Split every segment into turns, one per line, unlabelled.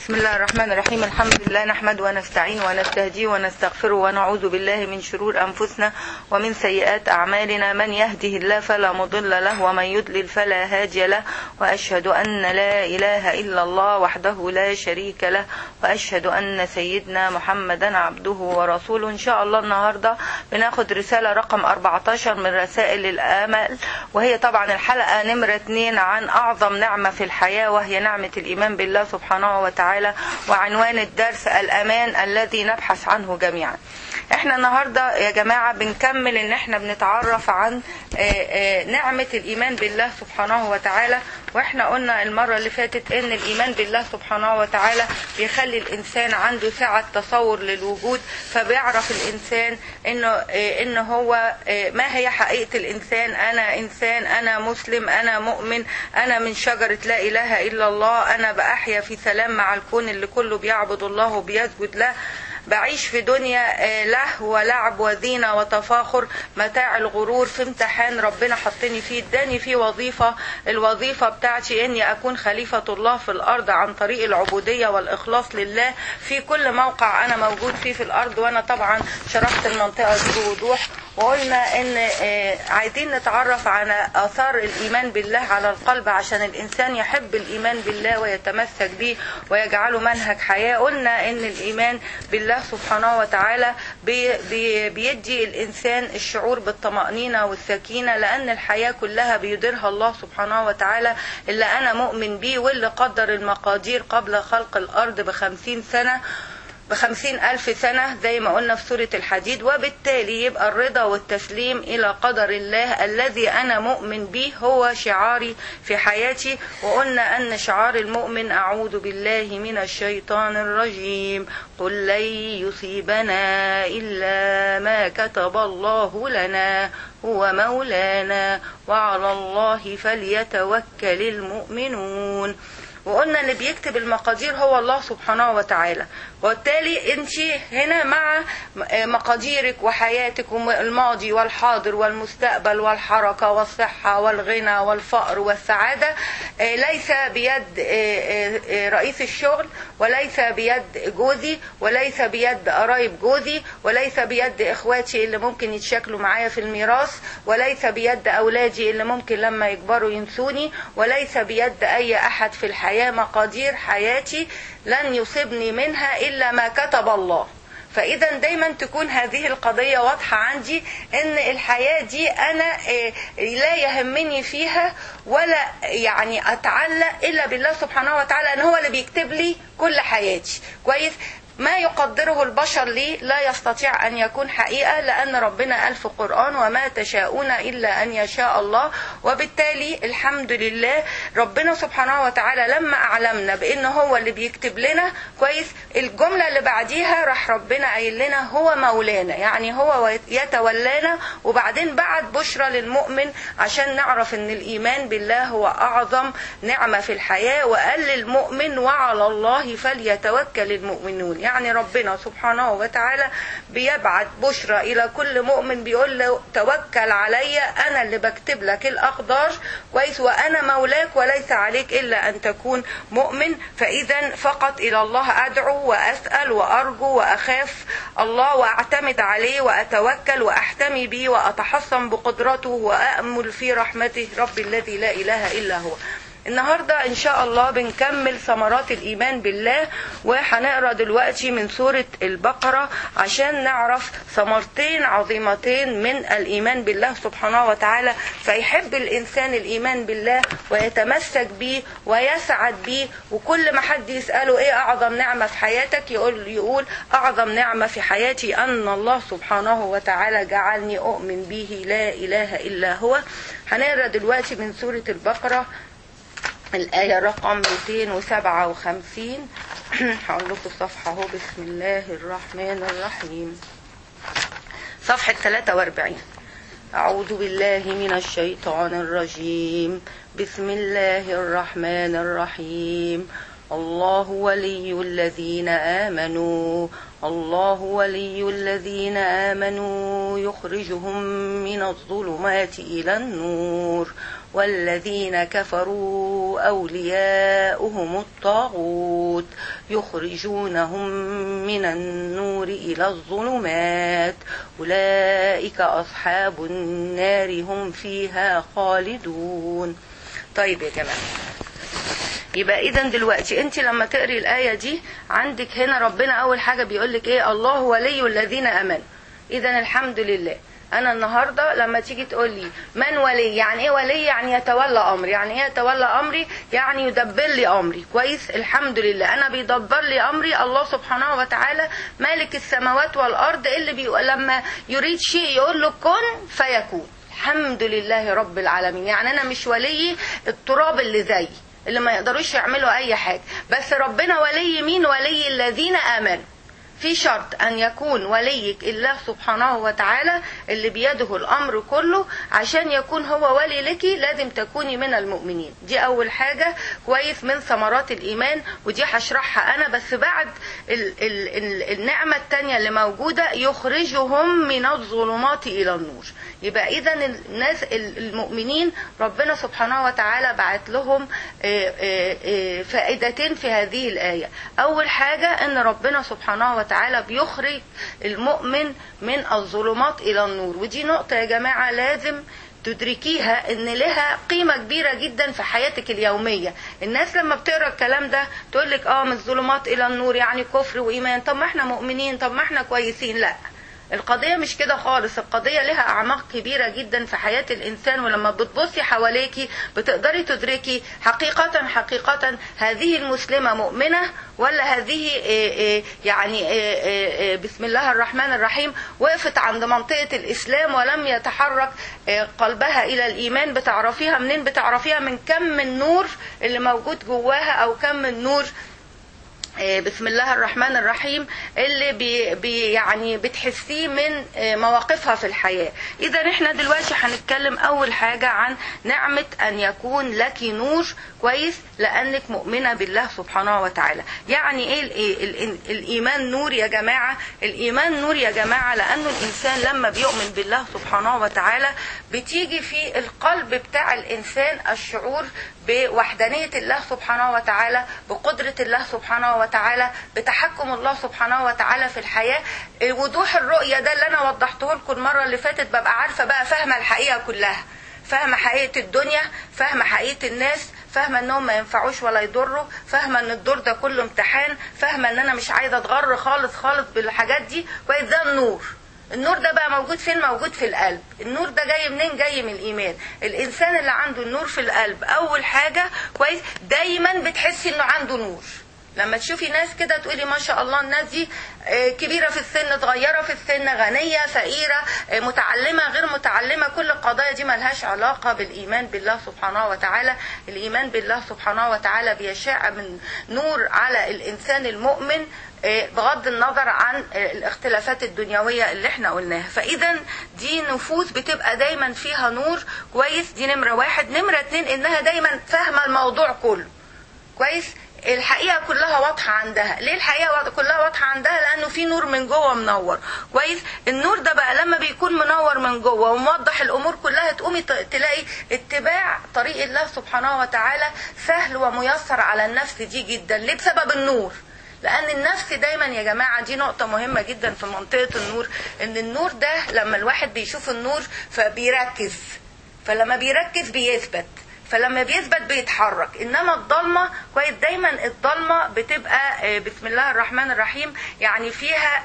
بسم الله الرحمن الرحيم الحمد لله نحمد ونستعين ونستهدي ونستغفر ونعوذ بالله من شرور أنفسنا ومن سيئات أعمالنا من يهده الله فلا مضل له ومن يضلل فلا هادي له وأشهد أن لا إله إلا الله وحده لا شريك له وأشهد أن سيدنا محمدا عبده ورسوله إن شاء الله النهاردة بناخد رسالة رقم 14 من رسائل الآمل وهي طبعا الحلقة نمرة 2 عن أعظم نعمة في الحياة وهي نعمة الإيمان بالله سبحانه وتعالى وعنوان الدرس الأمان الذي نبحث عنه جميعا احنا النهاردة يا جماعة بنكمل ان احنا بنتعرف عن نعمة الايمان بالله سبحانه وتعالى واحنا قلنا المرة اللي فاتت ان الايمان بالله سبحانه وتعالى بيخلي الانسان عنده سعة تصور للوجود فبيعرف الانسان انه ان هو ما هي حقيقة الانسان انا انسان انا مسلم انا مؤمن انا من شجرة لا اله الا الله انا بأحيا في سلام مع الكون اللي كله بيعبد الله وبيسجد له بعيش في دنيا له ولعب وزينة وتفاخر متاع الغرور في امتحان ربنا حطني فيه اداني فيه وظيفة الوظيفة بتاعتي اني اكون خليفة الله في الارض عن طريق العبودية والاخلاص لله في كل موقع انا موجود فيه في الارض وانا طبعا شرحت المنطقة دي بوضوح وقلنا ان عايزين نتعرف على اثار الايمان بالله على القلب عشان الانسان يحب الايمان بالله ويتمسك به ويجعله منهج حياة قلنا ان الايمان بالله سبحانه وتعالى بي بي بيدي الانسان الشعور بالطمأنينة والسكينة لان الحياة كلها بيديرها الله سبحانه وتعالى اللي انا مؤمن بيه واللي قدر المقادير قبل خلق الارض بخمسين سنة بخمسين ألف سنة زي ما قلنا في سورة الحديد وبالتالي يبقى الرضا والتسليم إلى قدر الله الذي أنا مؤمن به هو شعاري في حياتي وقلنا أن شعار المؤمن أعوذ بالله من الشيطان الرجيم قل لن يصيبنا إلا ما كتب الله لنا هو مولانا وعلى الله فليتوكل المؤمنون وقلنا اللي بيكتب المقادير هو الله سبحانه وتعالى وبالتالي انت هنا مع مقاديرك وحياتك الماضي والحاضر والمستقبل والحركة والصحة والغنى والفقر والسعادة ليس بيد رئيس الشغل وليس بيد جوزي وليس بيد قرايب جوزي وليس بيد اخواتي اللي ممكن يتشكلوا معايا في الميراث وليس بيد اولادي اللي ممكن لما يكبروا ينسوني وليس بيد اي احد في الحياة مقادير حياتي لن يصيبني منها إلا ما كتب الله فإذا دايما تكون هذه القضية واضحة عندي إن الحياة دي أنا لا يهمني فيها ولا يعني أتعلق إلا بالله سبحانه وتعالى أن هو اللي بيكتب لي كل حياتي كويس ما يقدره البشر لي لا يستطيع أن يكون حقيقة لأن ربنا قال في القرآن وما تشاءون إلا أن يشاء الله وبالتالي الحمد لله ربنا سبحانه وتعالى لما أعلمنا بأنه هو اللي بيكتب لنا كويس الجملة اللي بعديها راح ربنا قايل لنا هو مولانا يعني هو يتولانا وبعدين بعد بشرى للمؤمن عشان نعرف ان الإيمان بالله هو أعظم نعمة في الحياة وقال للمؤمن وعلى الله فليتوكل المؤمنون يعني ربنا سبحانه وتعالى بيبعت بشرى إلى كل مؤمن بيقول له توكل علي أنا اللي بكتب لك الأقدار كويس وأنا مولاك وليس عليك إلا أن تكون مؤمن فإذا فقط إلى الله أدعو وأسأل وأرجو وأخاف الله وأعتمد عليه وأتوكل وأحتمي به وأتحصن بقدرته وأأمل في رحمته رب الذي لا إله إلا هو النهاردة إن شاء الله بنكمل ثمرات الإيمان بالله وهنقرأ دلوقتي من سورة البقرة عشان نعرف ثمرتين عظيمتين من الإيمان بالله سبحانه وتعالى فيحب الإنسان الإيمان بالله ويتمسك به ويسعد به وكل ما حد يسأله إيه أعظم نعمة في حياتك يقول, يقول أعظم نعمة في حياتي أن الله سبحانه وتعالى جعلني أؤمن به لا إله إلا هو هنقرأ دلوقتي من سورة البقرة الآية رقم 257 هقول لكم الصفحة اهو بسم الله الرحمن الرحيم صفحة 43 أعوذ بالله من الشيطان الرجيم بسم الله الرحمن الرحيم الله ولي الذين آمنوا الله ولي الذين آمنوا يخرجهم من الظلمات إلى النور والذين كفروا أولياؤهم الطاغوت يخرجونهم من النور إلى الظلمات أولئك أصحاب النار هم فيها خالدون طيب يا جماعة يبقى اذا دلوقتي انت لما تقري الايه دي عندك هنا ربنا اول حاجه بيقول لك ايه الله ولي الذين امنوا اذا الحمد لله انا النهارده لما تيجي تقول لي من ولي يعني ايه ولي يعني يتولى امري يعني ايه يتولى امري يعني يدبر لي امري كويس الحمد لله انا بيدبر لي امري الله سبحانه وتعالى مالك السماوات والارض اللي بي... لما يريد شيء يقول له كن فيكون الحمد لله رب العالمين يعني انا مش ولي التراب اللي زيي اللي ما يقدروش يعملوا اي حاجه بس ربنا ولي مين ولي الذين امنوا في شرط ان يكون وليك الله سبحانه وتعالى اللي بيده الامر كله عشان يكون هو ولي لك لازم تكوني من المؤمنين دي اول حاجه كويس من ثمرات الايمان ودي هشرحها انا بس بعد ال ال ال النعمه الثانيه اللي موجوده يخرجهم من الظلمات الى النور يبقى اذا الناس المؤمنين ربنا سبحانه وتعالى بعت لهم فائدتين في هذه الايه اول حاجه ان ربنا سبحانه وتعالى بيخرج المؤمن من الظلمات الى النور ودي نقطه يا جماعه لازم تدركيها ان لها قيمة كبيرة جدا في حياتك اليومية الناس لما بتقرا الكلام ده تقول لك اه من الظلمات الى النور يعني كفر وايمان طب ما احنا مؤمنين طب ما احنا كويسين لا القضية مش كده خالص القضية لها أعماق كبيرة جدا في حياة الإنسان ولما بتبصي حواليكي بتقدري تدركي حقيقة حقيقة هذه المسلمة مؤمنة ولا هذه يعني بسم الله الرحمن الرحيم وقفت عند منطقة الإسلام ولم يتحرك قلبها إلى الإيمان بتعرفيها منين بتعرفيها من كم النور اللي موجود جواها أو كم النور بسم الله الرحمن الرحيم اللي بي بي يعني بتحسيه من مواقفها في الحياة إذا إحنا دلوقتي هنتكلم أول حاجة عن نعمة أن يكون لك نور كويس لأنك مؤمنة بالله سبحانه وتعالى يعني إيه الإيمان نور يا جماعة الإيمان نور يا جماعة لأنه الإنسان لما بيؤمن بالله سبحانه وتعالى بتيجي في القلب بتاع الإنسان الشعور بوحدانية الله سبحانه وتعالى بقدرة الله سبحانه وتعالى بتحكم الله سبحانه وتعالى في الحياة وضوح الرؤية ده اللي أنا وضحته لكم المرة اللي فاتت ببقى عارفة بقى فاهمة الحقيقة كلها فاهمة حقيقة الدنيا فاهمة حقيقة الناس فاهمة انهم ما ينفعوش ولا يضروا فاهمة ان الدور ده كله امتحان فاهمة ان انا مش عايزة اتغر خالص خالص بالحاجات دي كويس ده النور النور ده بقى موجود فين موجود في القلب النور ده جاي منين جاي من الايمان الانسان اللي عنده النور في القلب اول حاجة كويس دايما بتحسي انه عنده نور لما تشوفي ناس كده تقولي ما شاء الله الناس دي كبيرة في السن صغيرة في السن غنية فقيرة متعلمة غير متعلمة كل القضايا دي ملهاش علاقة بالإيمان بالله سبحانه وتعالى الإيمان بالله سبحانه وتعالى بيشع من نور على الإنسان المؤمن بغض النظر عن الاختلافات الدنيوية اللي احنا قلناها فإذا دي نفوس بتبقى دايما فيها نور كويس دي نمرة واحد نمرة اتنين إنها دايما فاهمة الموضوع كله كويس الحقيقه كلها واضحه عندها ليه الحقيقه كلها واضحه عندها لانه في نور من جوه منور كويس النور ده بقى لما بيكون منور من جوه وموضح الامور كلها تقومي تلاقي اتباع طريق الله سبحانه وتعالى سهل وميسر على النفس دي جدا ليه بسبب النور لان النفس دايما يا جماعه دي نقطه مهمه جدا في منطقه النور ان النور ده لما الواحد بيشوف النور فبيركز فلما بيركز بيثبت فلما بيثبت بيتحرك انما الضلمه كويس دايما الضلمه بتبقى بسم الله الرحمن الرحيم يعني فيها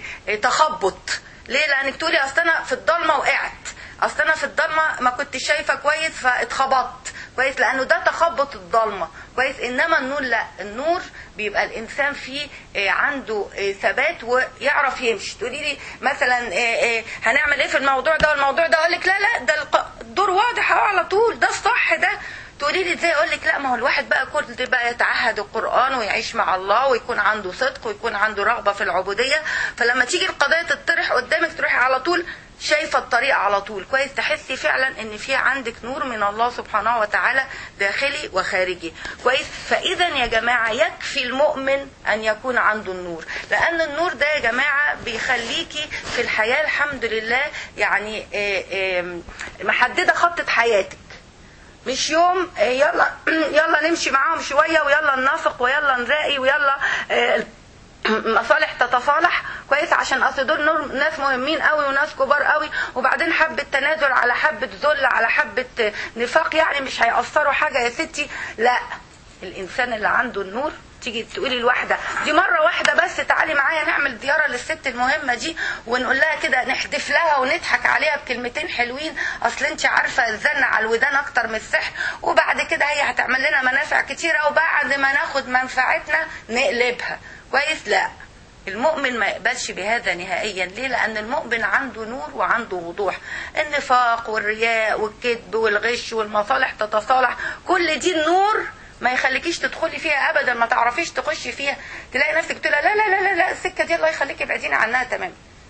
تخبط ليه لانك تقولي اصل انا في الضلمه وقعت اصل انا في الضلمه ما كنت شايفه كويس فاتخبطت كويس لانه ده تخبط الضلمه كويس انما النور لا النور بيبقى الانسان فيه عنده ثبات ويعرف يمشي تقولي لي مثلا هنعمل ايه في الموضوع ده والموضوع ده اقول لك لا لا ده الدور واضح اهو على طول ده الصح ده تقولي لي ازاي اقول لك لا ما هو الواحد بقى كل بقى يتعهد القران ويعيش مع الله ويكون عنده صدق ويكون عنده رغبه في العبوديه فلما تيجي القضيه تطرح قدامك تروحي على طول شايفه الطريق على طول كويس تحسي فعلا ان في عندك نور من الله سبحانه وتعالى داخلي وخارجي كويس فاذا يا جماعه يكفي المؤمن ان يكون عنده النور لان النور ده يا جماعه بيخليكي في الحياه الحمد لله يعني محدده خطه حياتك مش يوم آه، يلا يلا نمشي معاهم شويه ويلا ننافق ويلا نراقي ويلا آه، مصالح تتصالح كويس عشان اصل دول نور- ناس مهمين قوي وناس كبار قوي وبعدين حبه تنازل على حبه ذل على حبه نفاق يعني مش هيأثروا حاجه يا ستي لا الانسان اللي عنده النور تيجي تقولي الواحدة دي مرة واحدة بس تعالي معايا نعمل زيارة للست المهمة دي ونقول لها كده نحدف لها ونضحك عليها بكلمتين حلوين اصل انت عارفة الزن على الودان اكتر من السحر وبعد كده هي هتعمل لنا منافع كتيرة وبعد ما ناخد منفعتنا نقلبها كويس لا المؤمن ما يقبلش بهذا نهائيا ليه لان المؤمن عنده نور وعنده وضوح النفاق والرياء والكذب والغش والمصالح تتصالح كل دي النور ما يخليكيش تدخلي فيها ابدا ما تعرفيش تخشي فيها تلاقي نفسك تقولي لا لا لا لا, لا السكه دي الله يخليكي ابعديني عنها تماما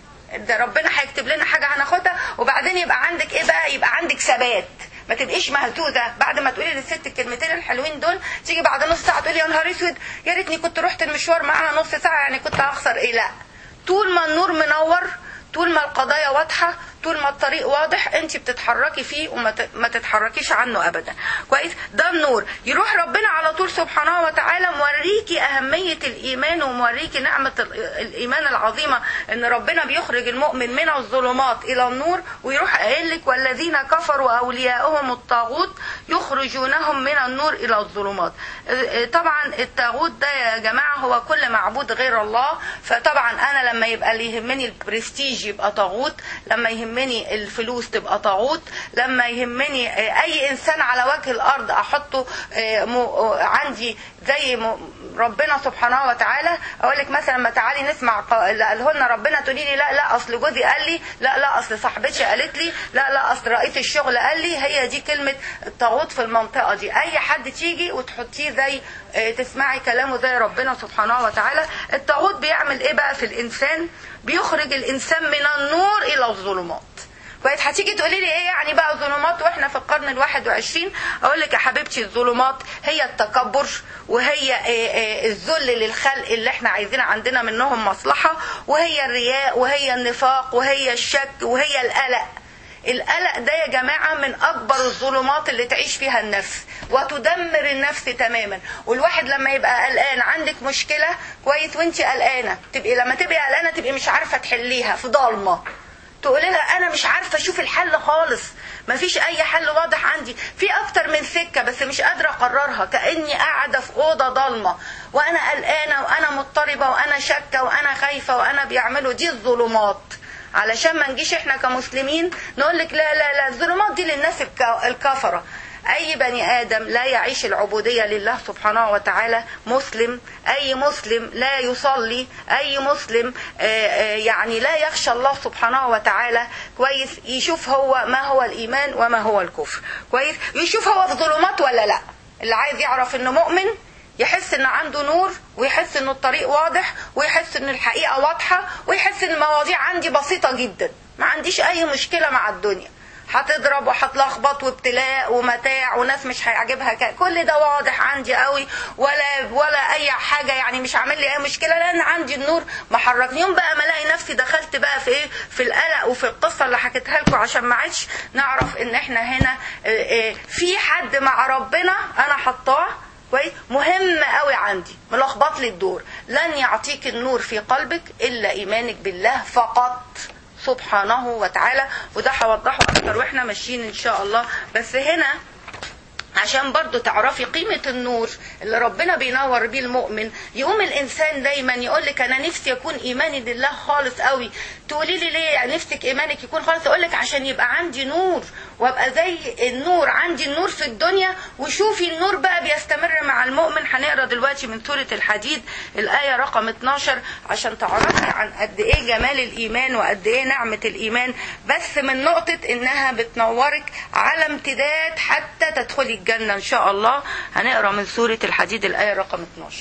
ده ربنا هيكتب لنا حاجه هناخدها وبعدين يبقى عندك ايه بقى يبقى عندك ثبات ما تبقيش مهزوزه بعد ما تقولي للست الكلمتين الحلوين دول تيجي بعد نص ساعه تقولي يا نهار اسود يا ريتني كنت رحت المشوار معاها نص ساعه يعني كنت هخسر ايه لا طول ما النور منور طول ما القضايا واضحه طول ما الطريق واضح انت بتتحركي فيه وما ت- ما تتحركيش عنه ابدا كويس ده النور يروح ربنا على طول سبحانه وتعالى موريكي اهميه الايمان وموريكي نعمه ال- الايمان العظيمه ان ربنا بيخرج المؤمن من الظلمات الى النور ويروح قايل لك والذين كفروا اولياؤهم الطاغوت يخرجونهم من النور الى الظلمات اه، طبعا الطاغوت ده يا جماعه هو كل معبود غير الله فطبعا انا لما يبقى اللي يهمني البرستيج يبقى طاغوت لما يهمني الفلوس تبقى طاغوت لما يهمني اه، اي انسان على وجه الارض احطه اه، م- اه، عندي زي م- ربنا سبحانه وتعالى اقول لك مثلا ما تعالي نسمع ق- اللي قاله لنا ربنا تقولي لي لا لا اصل جوزي قال لي لا لا اصل صاحبتي قالت لي لا لا اصل رئيس الشغل قال لي هي دي كلمه الطاغوت في المنطقه دي اي حد تيجي وتحطيه زي آه، تسمعي كلامه زي ربنا سبحانه وتعالى الطاغوت بيعمل ايه بقى في الانسان بيخرج الانسان من النور الى الظلمات كويس هتيجي تقولي لي ايه يعني بقى ظلمات واحنا في القرن الواحد وعشرين اقول لك يا حبيبتي الظلمات هي التكبر وهي إيه إيه الذل للخلق اللي احنا عايزين عندنا منهم مصلحة وهي الرياء وهي النفاق وهي الشك وهي القلق القلق ده يا جماعة من أكبر الظلمات اللي تعيش فيها النفس وتدمر النفس تماما والواحد لما يبقى قلقان عندك مشكلة كويس وانت قلقانة تبقي لما تبقي قلقانة تبقي مش عارفة تحليها في ضلمة تقولي لها انا مش عارفه اشوف الحل خالص مفيش اي حل واضح عندي في اكتر من سكه بس مش قادره اقررها كاني قاعده في اوضه ضلمه وانا قلقانه وانا مضطربه وانا شاكه وانا خايفه وانا بيعملوا دي الظلمات علشان ما نجيش احنا كمسلمين نقول لك لا لا لا الظلمات دي للناس الك- الكفره اي بني ادم لا يعيش العبوديه لله سبحانه وتعالى مسلم اي مسلم لا يصلي اي مسلم آه، آه، يعني لا يخشى الله سبحانه وتعالى كويس يشوف هو ما هو الايمان وما هو الكفر كويس يشوف هو في ظلمات ولا لا اللي عايز يعرف انه مؤمن يحس ان عنده نور ويحس ان الطريق واضح ويحس ان الحقيقه واضحه ويحس ان المواضيع عندي بسيطه جدا ما عنديش اي مشكله مع الدنيا هتضرب وهتلخبط وابتلاء ومتاع وناس مش هيعجبها ك- كل ده واضح عندي قوي ولا ولا اي حاجه يعني مش عامل لي اي مشكله لان عندي النور محركني يوم بقى ما الاقي نفسي دخلت بقى في ايه في القلق وفي القصه اللي حكيتها لكم عشان ما عادش نعرف ان احنا هنا آه، آه، في حد مع ربنا انا حطاه كويس مهم قوي عندي ملخبط لي الدور لن يعطيك النور في قلبك الا ايمانك بالله فقط سبحانه وتعالى وده هوضحه اكتر واحنا ماشيين ان شاء الله بس هنا عشان برضو تعرفي قيمة النور اللي ربنا بينور بيه المؤمن يقوم الإنسان دايما يقول لك أنا نفسي يكون إيماني بالله خالص قوي تقولي لي ليه نفسك إيمانك يكون خالص أقول لك عشان يبقى عندي نور وأبقى زي النور عندي النور في الدنيا وشوفي النور بقى بيستمر مع المؤمن هنقرا دلوقتي من سورة الحديد الآية رقم 12 عشان تعرفي عن قد إيه جمال الإيمان وقد إيه نعمة الإيمان بس من نقطة إنها بتنورك على امتداد حتى تدخلي الجنة إن شاء الله هنقرا من سورة الحديد الآية رقم 12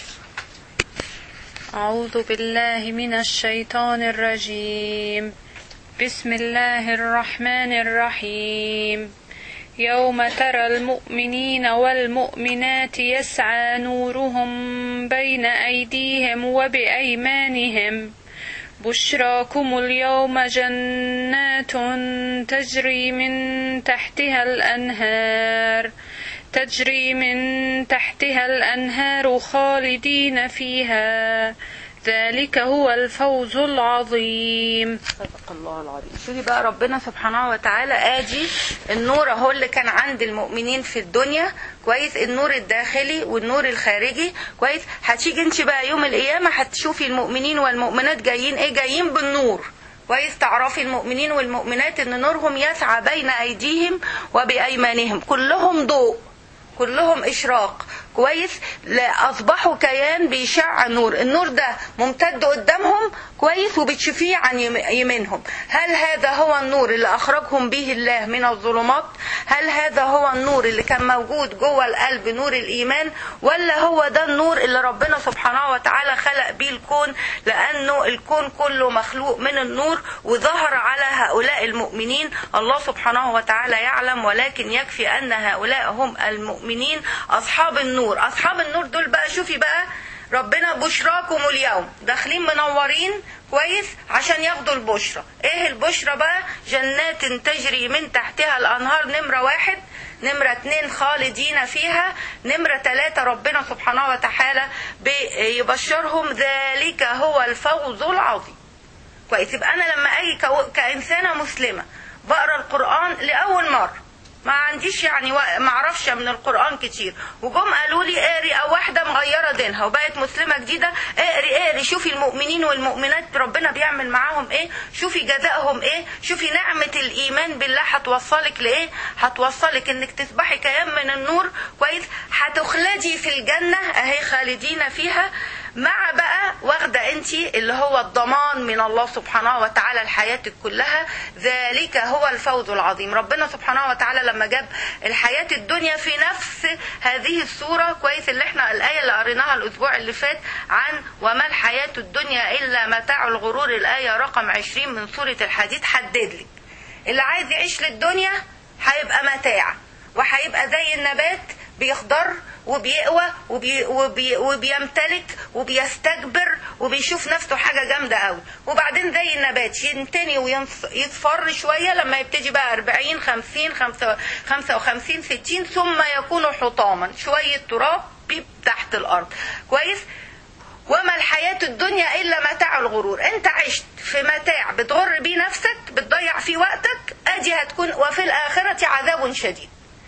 أعوذ بالله من الشيطان الرجيم بسم الله الرحمن الرحيم يوم ترى المؤمنين والمؤمنات يسعى نورهم بين أيديهم وبأيمانهم بشراكم اليوم جنات تجري من تحتها الأنهار تجري من تحتها الأنهار خالدين فيها ذلك هو الفوز العظيم
صدق الله العظيم شوفي بقى ربنا سبحانه وتعالى ادي النور اهو اللي كان عند المؤمنين في الدنيا كويس النور الداخلي والنور الخارجي كويس هتيجي انت بقى يوم القيامه هتشوفي المؤمنين والمؤمنات جايين ايه جايين بالنور كويس تعرفي المؤمنين والمؤمنات ان نورهم يسعى بين ايديهم وبايمانهم كلهم ضوء كلهم اشراق كويس لا اصبحوا كيان بيشع نور النور ده ممتد قدامهم كويس وبتشوفيه عن يم- يمينهم هل هذا هو النور اللي اخرجهم به الله من الظلمات هل هذا هو النور اللي كان موجود جوه القلب نور الايمان ولا هو ده النور اللي ربنا سبحانه وتعالى خلق بيه الكون لانه الكون كله مخلوق من النور وظهر على هؤلاء المؤمنين الله سبحانه وتعالى يعلم ولكن يكفي ان هؤلاء هم المؤمنين اصحاب النور اصحاب النور دول بقى شوفي بقى ربنا بشراكم اليوم داخلين منورين كويس عشان ياخدوا البشرى ايه البشرى بقى جنات تجري من تحتها الانهار نمرة واحد نمرة اتنين خالدين فيها نمرة تلاتة ربنا سبحانه وتعالى بيبشرهم ذلك هو الفوز العظيم كويس يبقى انا لما اجي كو- كانسانه مسلمه بقرا القران لاول مره ما عنديش يعني و- ما اعرفش من القران كتير وجم قالوا لي اقري او واحده مغيره دينها وبقت مسلمه جديده اقري اقري شوفي المؤمنين والمؤمنات ربنا بيعمل معاهم ايه شوفي جزائهم ايه شوفي نعمه الايمان بالله هتوصلك لايه هتوصلك انك تصبحي كيان من النور كويس هتخلدي في الجنه اهي خالدين فيها مع بقى واخده انت اللي هو الضمان من الله سبحانه وتعالى لحياتك كلها ذلك هو الفوز العظيم ربنا سبحانه وتعالى لما جاب الحياه الدنيا في نفس هذه الصوره كويس اللي احنا الايه اللي قريناها الاسبوع اللي فات عن وما الحياه الدنيا الا متاع الغرور الايه رقم 20 من سوره الحديد حدد لك اللي عايز يعيش للدنيا هيبقى متاع وهيبقى زي النبات بيخضر وبيقوى وبي وبي وبيمتلك وبيستكبر وبيشوف نفسه حاجة جامدة قوي وبعدين زي النبات ينتني ويصفر شوية لما يبتدي بقى 40 50 خمسة- 55 60 ثم يكون حطاما شوية تراب بيب تحت الأرض كويس وما الحياة الدنيا إلا متاع الغرور أنت عشت في متاع بتغر بيه نفسك بتضيع فيه وقتك أدي هتكون وفي الآخرة عذاب شديد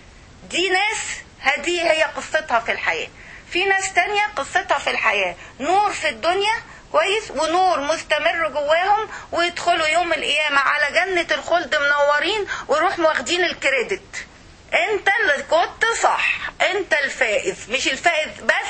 دي ناس هذه هي قصتها في الحياة في ناس تانية قصتها في الحياة نور في الدنيا كويس ونور مستمر جواهم ويدخلوا يوم القيامة على جنة الخلد منورين ويروحوا واخدين الكريدت انت اللي كنت صح انت الفائز مش الفائز بس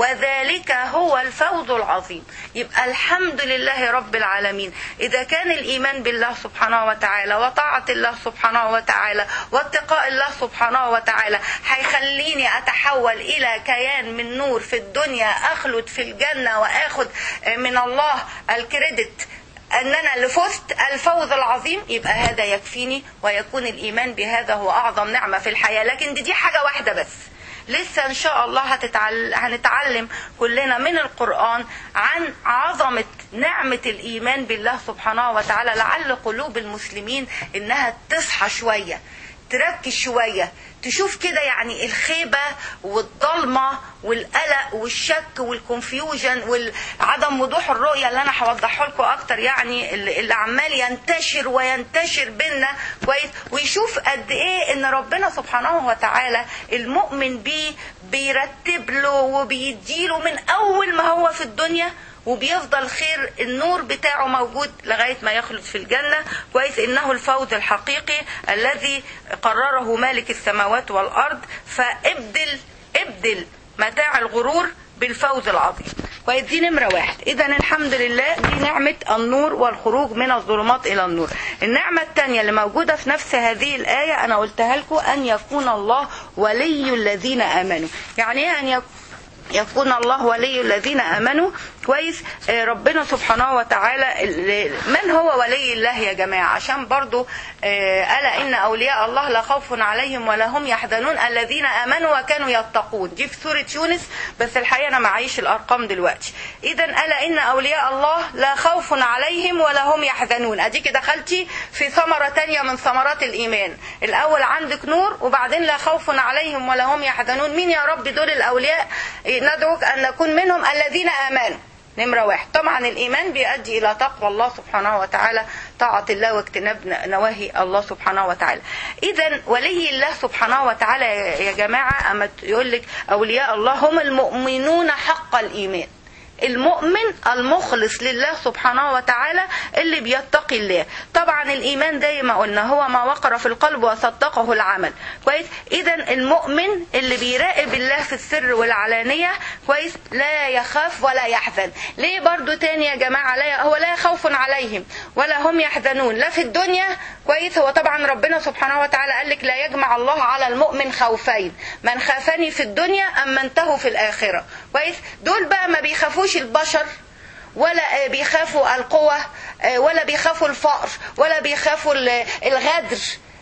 وذلك هو الفوز العظيم يبقى الحمد لله رب العالمين اذا كان الايمان بالله سبحانه وتعالى وطاعه الله سبحانه وتعالى واتقاء الله سبحانه وتعالى هيخليني اتحول الى كيان من نور في الدنيا اخلد في الجنه واخد من الله الكريدت ان انا اللي فزت الفوز العظيم يبقى هذا يكفيني ويكون الايمان بهذا هو اعظم نعمه في الحياه لكن دي, دي حاجه واحده بس لسه ان شاء الله هتتعل... هنتعلم كلنا من القران عن عظمه نعمه الايمان بالله سبحانه وتعالى لعل قلوب المسلمين انها تصحى شويه تركز شويه تشوف كده يعني الخيبة والضلمة والقلق والشك والكونفيوجن وعدم وضوح الرؤية اللي أنا هوضحه لكم أكتر يعني اللي اللي عمال ينتشر وينتشر بينا كويس ويشوف قد إيه إن ربنا سبحانه وتعالى المؤمن بيه بيرتب له وبيديله من أول ما هو في الدنيا وبيفضل خير النور بتاعه موجود لغاية ما يخلد في الجنة كويس إنه الفوز الحقيقي الذي قرره مالك السماوات والأرض فابدل ابدل متاع الغرور بالفوز العظيم كويس دي نمرة واحد إذا الحمد لله دي نعمة النور والخروج من الظلمات إلى النور النعمة الثانية اللي موجودة في نفس هذه الآية أنا قلتها لكم أن يكون الله ولي الذين آمنوا يعني إيه أن يكون يكون الله ولي الذين امنوا كويس آه، ربنا سبحانه وتعالى ال- من هو ولي الله يا جماعه عشان برضو آه، الا ان اولياء الله لا خوف عليهم ولا هم يحزنون الذين امنوا وكانوا يتقون دي في سوره يونس بس الحقيقه انا معيش الارقام دلوقتي اذا الا ان اولياء الله لا خوف عليهم ولا هم يحزنون اديك دخلتي في ثمره تانية من ثمرات الايمان الاول عندك نور وبعدين لا خوف عليهم ولا هم يحزنون مين يا رب دول الاولياء ندعوك ان نكون منهم الذين امنوا نمرة واحد طبعا الإيمان بيؤدي إلى تقوى الله سبحانه وتعالى طاعة الله واجتناب نواهي الله سبحانه وتعالى إذا ولي الله سبحانه وتعالى يا جماعة أما يقول لك أولياء الله هم المؤمنون حق الإيمان المؤمن المخلص لله سبحانه وتعالى اللي بيتقي الله طبعا الايمان زي ما قلنا هو ما وقر في القلب وصدقه العمل كويس اذا المؤمن اللي بيراقب الله في السر والعلانيه كويس لا يخاف ولا يحزن ليه برضو تاني يا جماعه لا هو لا خوف عليهم ولا هم يحزنون لا في الدنيا كويس هو طبعا ربنا سبحانه وتعالى قال لك لا يجمع الله على المؤمن خوفين من خافني في الدنيا امنته في الاخره كويس دول بقى ما بيخافوش البشر ولا بيخافوا القوة ولا بيخافوا الفقر ولا بيخافوا الغدر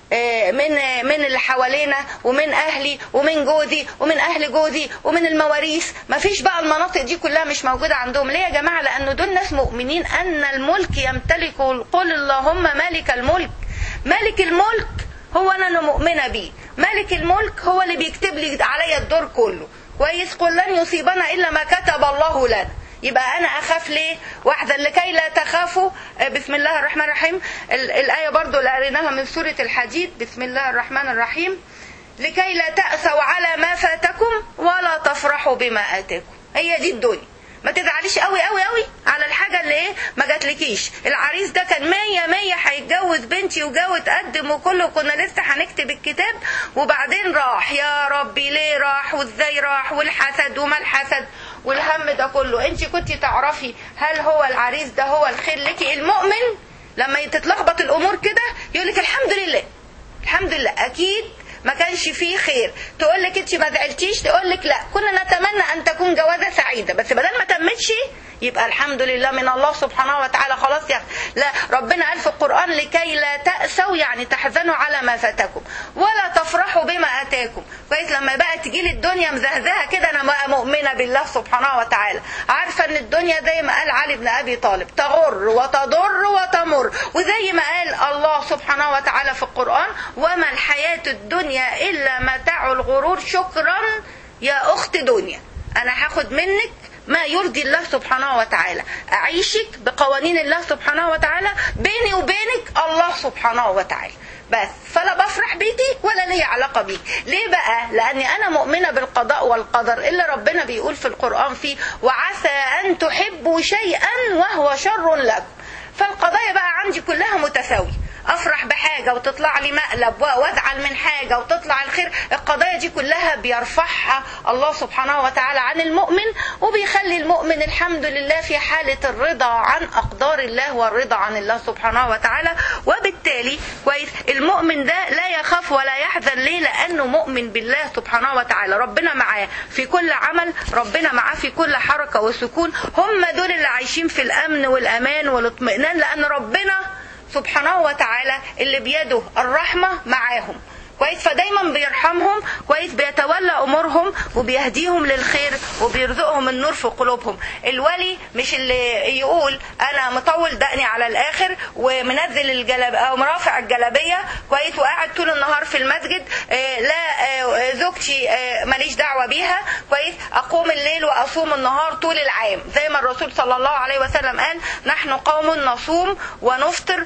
من من اللي حوالينا ومن اهلي ومن جوزي ومن اهل جوزي ومن المواريث ما فيش بقى المناطق دي كلها مش موجوده عندهم ليه يا جماعه لانه دول ناس مؤمنين ان الملك يمتلك قل اللهم مالك الملك مالك الملك هو انا مؤمنه بيه مالك الملك هو اللي بيكتب لي عليا الدور كله كويس قل لن يصيبنا الا ما كتب الله لنا يبقى انا اخاف ليه واحده لكي لا تخافوا بسم الله الرحمن الرحيم الايه برضو اللي قريناها من سوره الحديد بسم الله الرحمن الرحيم لكي لا تاسوا على ما فاتكم ولا تفرحوا بما اتاكم هي دي الدنيا ما تزعليش قوي قوي قوي على الحاجة اللي ايه ما جاتلكيش العريس ده كان مية مية هيتجوز بنتي وجو تقدم وكله كنا لسه هنكتب الكتاب وبعدين راح يا ربي ليه راح وازاي راح والحسد وما الحسد والهم ده كله انت كنت تعرفي هل هو العريس ده هو الخير لك المؤمن لما تتلخبط الامور كده يقول لك الحمد لله الحمد لله اكيد ما كانش فيه خير تقول لك انت ما زعلتيش تقول لك لا كنا نتمنى ان تكون جوازه سعيده بس بدل ما تمتش يبقى الحمد لله من الله سبحانه وتعالى خلاص يعني لا ربنا قال في القران لكي لا تاسوا يعني تحزنوا على ما فاتكم ولا تفرحوا بما اتاكم كويس لما بقى تجي لي الدنيا مزهزهه كده انا بقى مؤمنه بالله سبحانه وتعالى عارفه ان الدنيا زي ما قال علي بن ابي طالب تغر وتضر وتمر وزي ما قال الله سبحانه وتعالى في القران وما الحياه الدنيا الا متاع الغرور شكرا يا اخت دنيا انا هاخد منك ما يرضي الله سبحانه وتعالى أعيشك بقوانين الله سبحانه وتعالى بيني وبينك الله سبحانه وتعالى بس فلا بفرح بيكي ولا لي علاقة بيك ليه بقى لأني أنا مؤمنة بالقضاء والقدر اللي ربنا بيقول في القرآن فيه وعسى أن تحبوا شيئا وهو شر لكم فالقضايا بقى عندي كلها متساوية افرح بحاجه وتطلع لي مقلب وازعل من حاجه وتطلع الخير القضايا دي كلها بيرفعها الله سبحانه وتعالى عن المؤمن وبيخلي المؤمن الحمد لله في حاله الرضا عن اقدار الله والرضا عن الله سبحانه وتعالى وبالتالي كويس المؤمن ده لا يخاف ولا يحزن ليه لانه مؤمن بالله سبحانه وتعالى ربنا معاه في كل عمل ربنا معاه في كل حركه وسكون هم دول اللي عايشين في الامن والامان والاطمئنان لان ربنا سبحانه وتعالى اللي بيده الرحمة معاهم كويس فدايما بيرحمهم كويس بيتولى امورهم وبيهديهم للخير وبيرزقهم النور في قلوبهم الولي مش اللي يقول انا مطول دقني على الاخر ومنزل الجلب او مرافع الجلابيه كويس وقاعد طول النهار في المسجد آه لا آه زوجتي آه ماليش دعوه بيها كويس اقوم الليل واصوم النهار طول العام زي ما الرسول صلى الله عليه وسلم قال نحن قوم نصوم ونفطر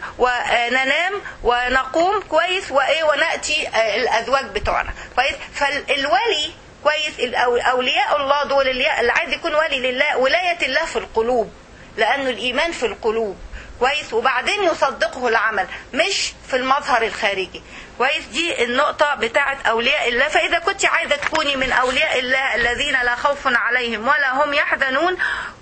وننام ونقوم كويس وايه وناتي الازواج بتوعنا كويس فالولي كويس اولياء الله دول اللي عايز يكون ولي لله ولايه الله في القلوب لانه الايمان في القلوب كويس وبعدين يصدقه العمل مش في المظهر الخارجي كويس دي النقطة بتاعة أولياء الله فإذا كنت عايزة تكوني من أولياء الله الذين لا خوف عليهم ولا هم يحزنون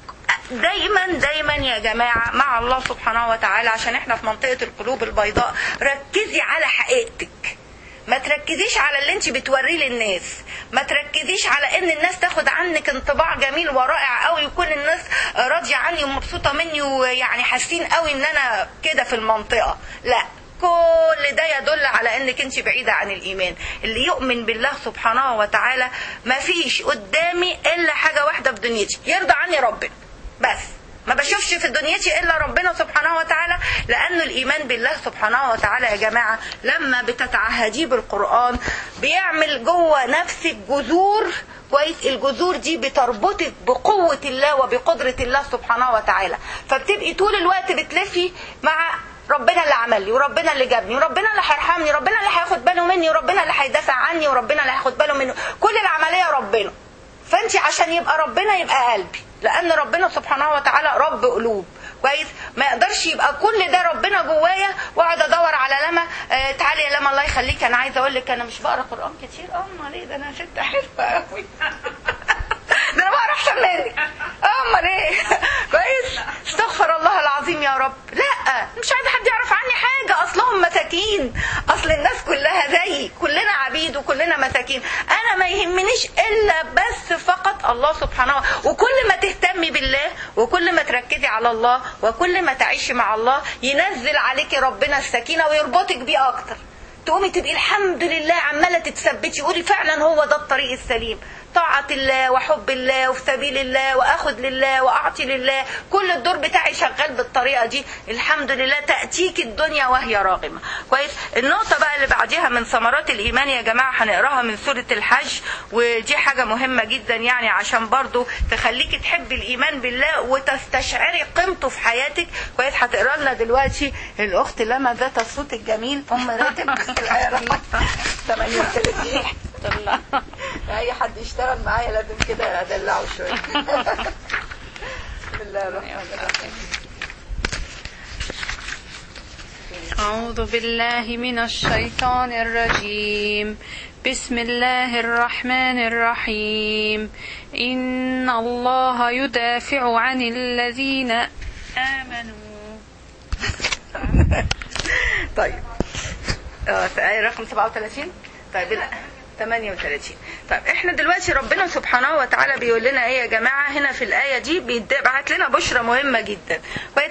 دايما دايما يا جماعة مع الله سبحانه وتعالى عشان احنا في منطقة القلوب البيضاء ركزي على حقيقتك ما تركزيش على اللي انت بتوريه للناس ما تركزيش على ان الناس تاخد عنك انطباع جميل ورائع قوي ويكون الناس راضيه عني ومبسوطه مني ويعني حاسين قوي ان انا كده في المنطقه لا كل ده يدل على انك انت بعيده عن الايمان اللي يؤمن بالله سبحانه وتعالى ما فيش قدامي الا حاجه واحده في دنيتي يرضى عني ربنا بس ما بشوفش في دنيتي الا ربنا سبحانه وتعالى لانه الايمان بالله سبحانه وتعالى يا جماعه لما بتتعهديه بالقران بيعمل جوه نفسك جذور كويس الجذور دي بتربطك بقوه الله وبقدره الله سبحانه وتعالى فبتبقي طول الوقت بتلفي مع ربنا اللي عمل لي وربنا اللي جابني وربنا اللي هيرحمني وربنا اللي هياخد باله مني وربنا اللي هيدافع عني وربنا اللي هياخد باله منه كل العمليه ربنا فانت عشان يبقى ربنا يبقى قلبي لان ربنا سبحانه وتعالى رب قلوب كويس ما يقدرش يبقى كل ده ربنا جوايا واقعد ادور على لما آه تعالي يا لما الله يخليك انا عايزه اقول لك انا مش بقرا قران كتير اه امال ايه ده انا ست حلوه قوي ده انا بقرا احسن منك اه امال ايه كويس استغفر الله العظيم يا رب لا مش عايزه حد يعرف عني حاجه اصلهم مساكين اصل الناس كلها زيي كلنا عبيد وكلنا مساكين انا ما يهمنيش الا بس فقط الله سبحانه وكل ما تهتمي بالله وكل ما تركزي على الله وكل ما تعيشي مع الله ينزل عليكي ربنا السكينه ويربطك بيه اكتر تقومي تبقي الحمد لله عماله تتثبتي قولي فعلا هو ده الطريق السليم طاعة الله وحب الله وفي سبيل الله واخد لله واعطي لله كل الدور بتاعي شغال بالطريقة دي الحمد لله تأتيك الدنيا وهي راغمة كويس النقطة بقى اللي بعديها من ثمرات الإيمان يا جماعة هنقراها من سورة الحج ودي حاجة مهمة جدا يعني عشان برضو تخليكي تحبي الإيمان بالله وتستشعري قيمته في حياتك كويس هتقرا لنا دلوقتي الأخت لما ذات الصوت الجميل أم راتب الآية رقم 38 اي حد يشتغل معايا لازم كده ادلعه شويه بسم الله الرحمن الرحيم
أعوذ بالله من الشيطان الرجيم بسم الله الرحمن الرحيم إن الله يدافع عن الذين آمنوا
طيب اه آية رقم 37 طيب لا 38 طيب احنا دلوقتي ربنا سبحانه وتعالى بيقول لنا ايه يا جماعه هنا في الايه دي بيبعت لنا بشرى مهمه جدا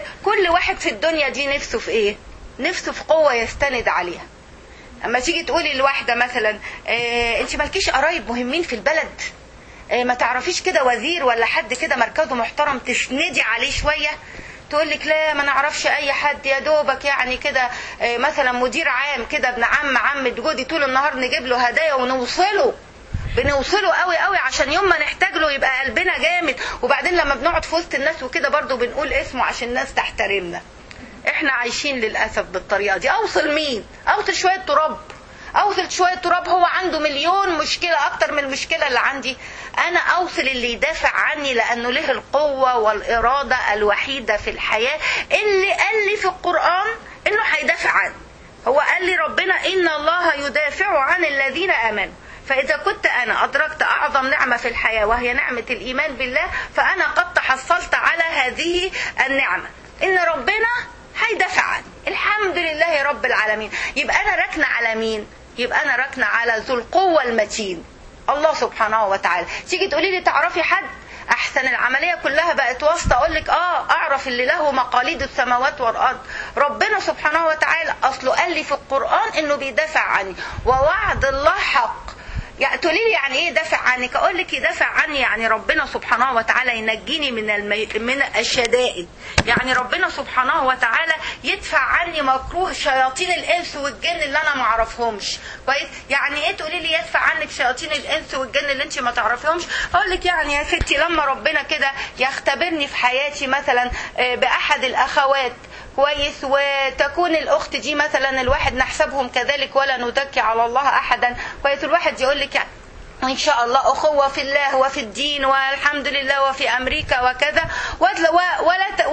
كل واحد في الدنيا دي نفسه في ايه نفسه في قوه يستند عليها اما تيجي تقولي لواحده مثلا اه انت مالكيش قرايب مهمين في البلد اه ما تعرفيش كده وزير ولا حد كده مركزه محترم تسندي عليه شويه تقول لك لا ما نعرفش اي حد يا دوبك يعني كده مثلا مدير عام كده ابن عم عم جودي طول النهار نجيب له هدايا ونوصله بنوصله قوي قوي عشان يوم ما نحتاج له يبقى قلبنا جامد وبعدين لما بنقعد في وسط الناس وكده برضو بنقول اسمه عشان الناس تحترمنا احنا عايشين للاسف بالطريقه دي اوصل مين اوصل شويه تراب اوصل شويه تراب هو عنده مليون مشكله اكتر من المشكله اللي عندي انا اوصل اللي يدافع عني لانه له القوه والاراده الوحيده في الحياه اللي قال لي في القران انه هيدافع عني هو قال لي ربنا ان الله يدافع عن الذين امنوا فإذا كنت أنا أدركت أعظم نعمة في الحياة وهي نعمة الإيمان بالله فأنا قد تحصلت على هذه النعمة إن ربنا هيدافع عني الحمد لله رب العالمين يبقى أنا راكنة على مين يبقى أنا راكنة على ذو القوة المتين الله سبحانه وتعالى تيجي تقولي لي تعرفي حد احسن العمليه كلها بقت واسطه اقول لك اه اعرف اللي له مقاليد السماوات والارض ربنا سبحانه وتعالى اصله قال لي في القران انه بيدافع عني ووعد الله حق يعني تقولي لي يعني ايه دافع عنك اقول لك يدافع عني يعني ربنا سبحانه وتعالى ينجيني من المي... من الشدائد يعني ربنا سبحانه وتعالى يدفع عني مكروه شياطين الانس والجن اللي انا ما اعرفهمش كويس يعني ايه تقولي لي يدفع عنك شياطين الانس والجن اللي انت ما تعرفيهمش اقول لك يعني يا ستي لما ربنا كده يختبرني في حياتي مثلا باحد الاخوات كويس وتكون الاخت دي مثلا الواحد نحسبهم كذلك ولا نزكي على الله احدا كويس الواحد يقول لك يعني إن شاء الله أخوة في الله وفي الدين والحمد لله وفي أمريكا وكذا ولا ولا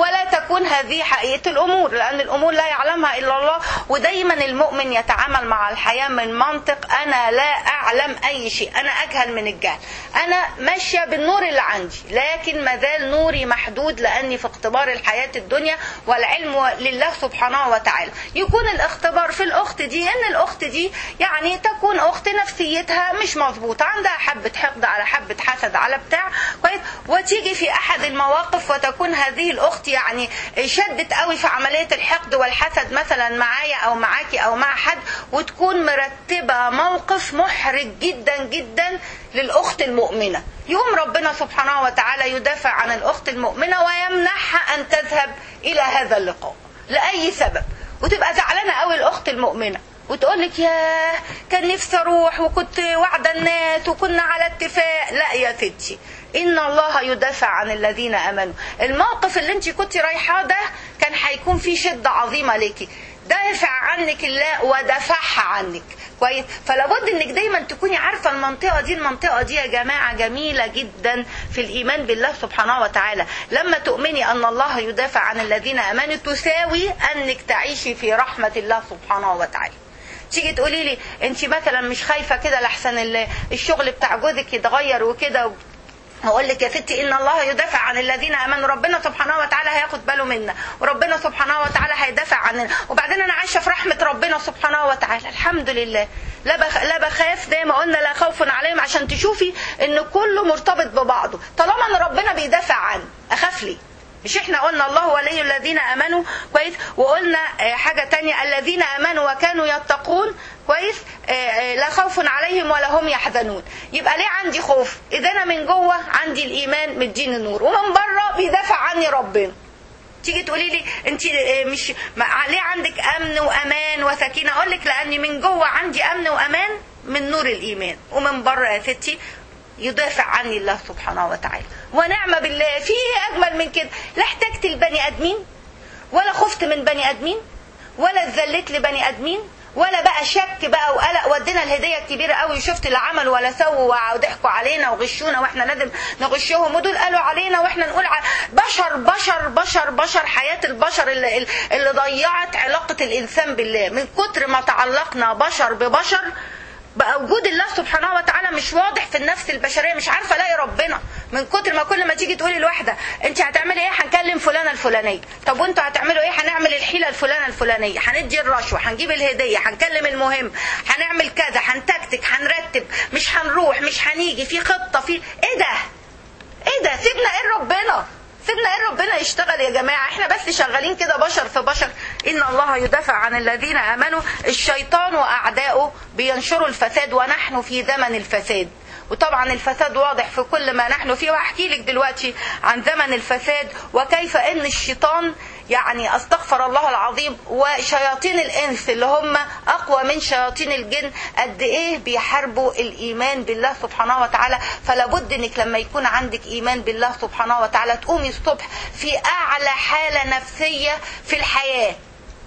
تكون هذه حقيقة الأمور لأن الأمور لا يعلمها إلا الله ودايما المؤمن يتعامل مع الحياة من منطق أنا لا أعلم أي شيء أنا أجهل من الجهل أنا ماشية بالنور اللي عندي لكن ما زال نوري محدود لأني في اختبار الحياة الدنيا والعلم لله سبحانه وتعالى يكون الاختبار في الأخت دي إن الأخت دي يعني تكون أخت نفسيتها مش مظبوطة عندها حبة حقد على حبة حسد على بتاع كويس وتيجي في أحد المواقف وتكون هذه الأخت يعني شدت قوي في عملية الحقد والحسد مثلا معايا أو معاكي أو مع حد وتكون مرتبة موقف محرج جدا جدا للأخت المؤمنة يوم ربنا سبحانه وتعالى يدافع عن الأخت المؤمنة ويمنحها أن تذهب إلى هذا اللقاء لأي سبب وتبقى زعلانة قوي الأخت المؤمنة وتقول لك يا كان نفسي اروح وكنت واعده الناس وكنا على اتفاق لا يا ستي ان الله يدافع عن الذين امنوا الموقف اللي انت كنت رايحاه ده كان هيكون فيه شده عظيمه ليكي دافع عنك الله ودفعها عنك كويس فلابد انك دايما تكوني عارفه المنطقه دي المنطقه دي يا جماعه جميله جدا في الايمان بالله سبحانه وتعالى لما تؤمني ان الله يدافع عن الذين امنوا تساوي انك تعيشي في رحمه الله سبحانه وتعالى تيجي تقولي لي انت مثلا مش خايفه كده لحسن الشغل بتاع جوزك يتغير وكده هقول لك يا ستي ان الله يدافع عن الذين امنوا ربنا سبحانه وتعالى هياخد باله منا وربنا سبحانه وتعالى هيدافع عننا وبعدين انا عايشه في رحمه ربنا سبحانه وتعالى الحمد لله لا بخ... لا بخاف زي ما قلنا لا خوف عليهم عشان تشوفي ان كله مرتبط ببعضه طالما ان ربنا بيدافع عني اخاف ليه مش احنا قلنا الله ولي الذين امنوا كويس وقلنا حاجه تانية الذين امنوا وكانوا يتقون كويس لا خوف عليهم ولا هم يحزنون يبقى ليه عندي خوف اذا انا من جوه عندي الايمان مديني النور ومن بره بيدافع عني ربنا تيجي تقولي لي انت مش ليه عندك امن وامان وسكينه اقول لك لاني من جوه عندي امن وامان من نور الايمان ومن بره يا ستي يدافع عني الله سبحانه وتعالى ونعم بالله في اجمل من كده لا احتجت البني ادمين ولا خفت من بني ادمين ولا اتذلت لبني ادمين ولا بقى شك بقى وقلق ودينا الهديه الكبيره قوي وشفت لا عمل ولا سووا وضحكوا علينا وغشونا واحنا ندم نغشهم ودول قالوا علينا واحنا نقول ع... بشر بشر بشر بشر حياه البشر اللي, اللي ضيعت علاقه الانسان بالله من كتر ما تعلقنا بشر ببشر بقى وجود الله سبحانه وتعالى مش واضح في النفس البشريه مش عارفه الاقي ربنا من كتر ما كل ما تيجي تقولي لواحده انت هتعملي ايه هنكلم فلانه الفلانيه طب وانتوا هتعملوا ايه هنعمل الحيله الفلانه الفلانيه هندي الرشوه هنجيب الهديه هنكلم المهم هنعمل كذا هنتكتك هنرتب مش هنروح مش هنيجي في خطه في ايه ده ايه ده سيبنا ايه ربنا سيبنا ايه ربنا يشتغل يا جماعه احنا بس شغالين كده بشر في بشر ان الله يدافع عن الذين امنوا الشيطان واعدائه بينشروا الفساد ونحن في زمن الفساد وطبعا الفساد واضح في كل ما نحن فيه وهحكي لك دلوقتي عن زمن الفساد وكيف ان الشيطان يعني استغفر الله العظيم وشياطين الانس اللي هم اقوى من شياطين الجن قد ايه بيحاربوا الايمان بالله سبحانه وتعالى فلا بد انك لما يكون عندك ايمان بالله سبحانه وتعالى تقومي الصبح في اعلى حاله نفسيه في الحياه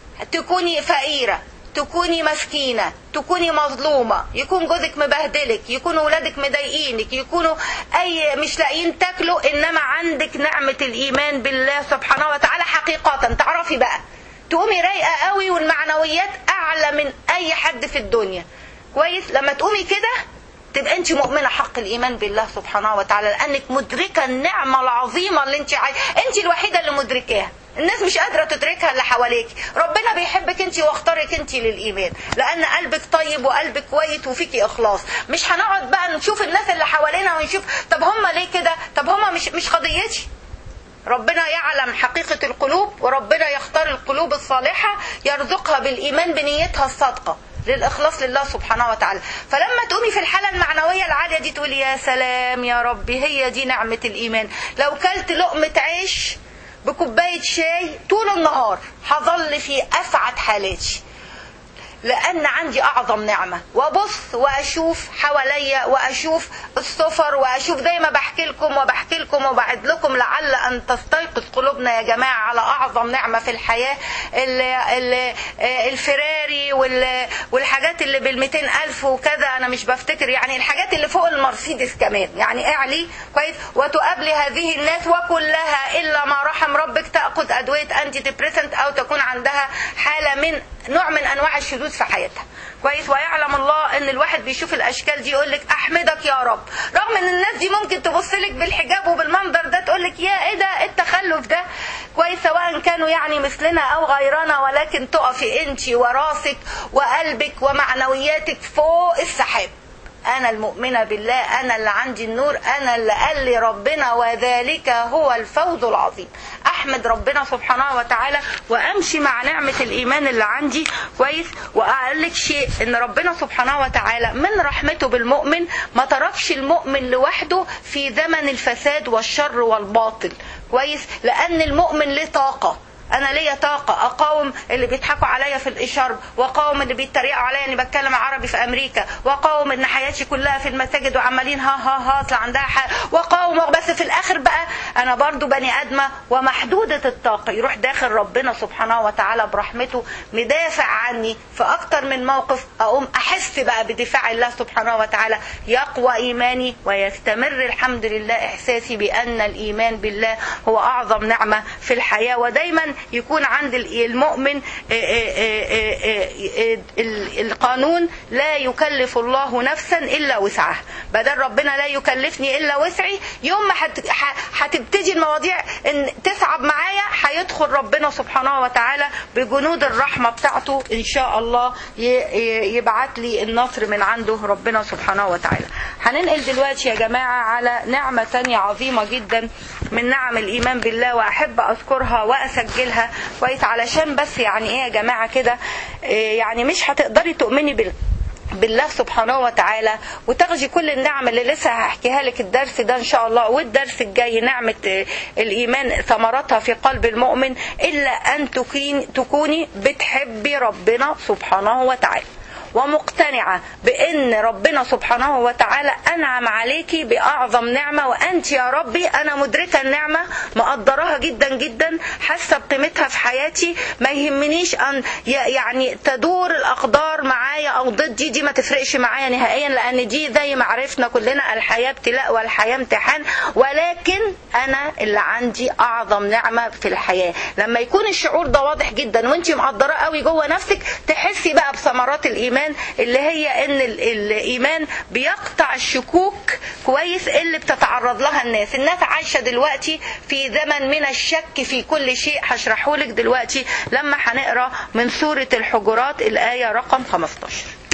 تكوني فقيره تكوني مسكينه تكوني مظلومه يكون جوزك مبهدلك يكون ولادك مضايقينك يكونوا اي مش لاقيين تاكلوا انما عندك نعمه الايمان بالله سبحانه وتعالى حقيقه تعرفي بقى تقومي رايقه قوي والمعنويات اعلى من اي حد في الدنيا كويس لما تقومي كده تبقى انت مؤمنه حق الايمان بالله سبحانه وتعالى لانك مدركه النعمه العظيمه اللي انت عايز انت الوحيده اللي مدركاها الناس مش قادره تدركها اللي حواليك ربنا بيحبك انت واختارك انت للايمان لان قلبك طيب وقلبك كويس وفيكي اخلاص مش هنقعد بقى نشوف الناس اللي حوالينا ونشوف طب هم ليه كده طب هم مش مش قضيتي ربنا يعلم حقيقة القلوب وربنا يختار القلوب الصالحة يرزقها بالإيمان بنيتها الصادقة للإخلاص لله سبحانه وتعالى فلما تقومي في الحالة المعنوية العالية دي تقولي يا سلام يا ربي هي دي نعمة الإيمان لو كلت لقمة عيش بكوباية شاي طول النهار هظل في أسعد حالاتي لأن عندي أعظم نعمة وأبص وأشوف حواليا وأشوف السفر وأشوف زي ما بحكي لكم وبحكي لكم وبعد لكم لعل أن تستيقظ قلوبنا يا جماعة على أعظم نعمة في الحياة ال ال الفراري والحاجات اللي بالمئتين ألف وكذا أنا مش بفتكر يعني الحاجات اللي فوق المرسيدس كمان يعني اعلي كويس وتقابلي هذه الناس وكلها إلا ما رحم ربك تأكل تاخد ادويه انتي ديبريسنت او تكون عندها حاله من نوع من انواع الشذوذ في حياتها كويس ويعلم الله ان الواحد بيشوف الاشكال دي يقول لك احمدك يا رب رغم ان الناس دي ممكن تبص لك بالحجاب وبالمنظر ده تقول لك يا ايه ده إيه التخلف ده كويس سواء كانوا يعني مثلنا او غيرنا ولكن تقفي انت وراسك وقلبك ومعنوياتك فوق السحاب انا المؤمنه بالله انا اللي عندي النور انا اللي قال لي ربنا وذلك هو الفوز العظيم احمد ربنا سبحانه وتعالى وامشي مع نعمه الايمان اللي عندي كويس واقول لك شيء ان ربنا سبحانه وتعالى من رحمته بالمؤمن ما تركش المؤمن لوحده في زمن الفساد والشر والباطل كويس لان المؤمن له طاقه انا ليا طاقه اقاوم اللي بيضحكوا عليا في الاشارب واقاوم اللي بيتريقوا عليا اني بتكلم عربي في امريكا واقاوم ان حياتي كلها في المساجد وعمالين ها ها ها اصل عندها حق واقاوم بس في الاخر بقى انا برضو بني ادمه ومحدوده الطاقه يروح داخل ربنا سبحانه وتعالى برحمته مدافع عني في اكتر من موقف اقوم احس بقى بدفاع الله سبحانه وتعالى يقوى ايماني ويستمر الحمد لله احساسي بان الايمان بالله هو اعظم نعمه في الحياه ودايما يكون عند المؤمن القانون لا يكلف الله نفسا الا وسعها بدل ربنا لا يكلفني الا وسعي يوم ما هتبتدي المواضيع ان تصعب معايا هيدخل ربنا سبحانه وتعالى بجنود الرحمه بتاعته ان شاء الله يبعت لي النصر من عنده ربنا سبحانه وتعالى هننقل دلوقتي يا جماعه على نعمه تانية عظيمه جدا من نعم الايمان بالله واحب اذكرها واسجلها كويس علشان بس يعني ايه يا جماعه كده إيه يعني مش هتقدري تؤمني بال بالله سبحانه وتعالى وتاخدي كل النعم اللي لسه هحكيها لك الدرس ده ان شاء الله والدرس الجاي نعمه الايمان ثمرتها في قلب المؤمن الا ان تكوني بتحبي ربنا سبحانه وتعالى ومقتنعة بأن ربنا سبحانه وتعالى أنعم عليكي بأعظم نعمة وأنت يا ربي أنا مدركة النعمة مقدراها جدا جدا حاسة بقيمتها في حياتي ما يهمنيش أن يعني تدور الأقدار معايا أو ضدي دي ما تفرقش معايا نهائيا لأن دي زي ما عرفنا كلنا الحياة ابتلاء والحياة امتحان ولكن أنا اللي عندي أعظم نعمة في الحياة لما يكون الشعور ده واضح جدا وأنت مقدراه قوي جوه نفسك تحسي بقى بثمرات الإيمان الإيمان اللي هي إن الإيمان بيقطع الشكوك كويس اللي بتتعرض لها الناس الناس عايشة دلوقتي في زمن من الشك في كل شيء هشرحه لك دلوقتي لما هنقرا من سورة الحجرات الآية رقم 15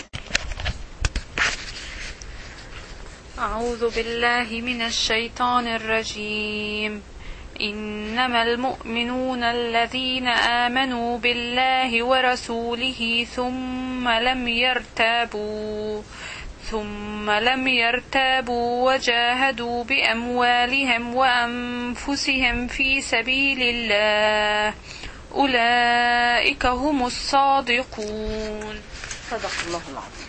أعوذ بالله من الشيطان الرجيم إنما المؤمنون الذين آمنوا بالله ورسوله ثم لم يرتابوا ثم لم يرتابوا وجاهدوا بأموالهم وأنفسهم في سبيل الله أولئك هم الصادقون
صدق الله العظيم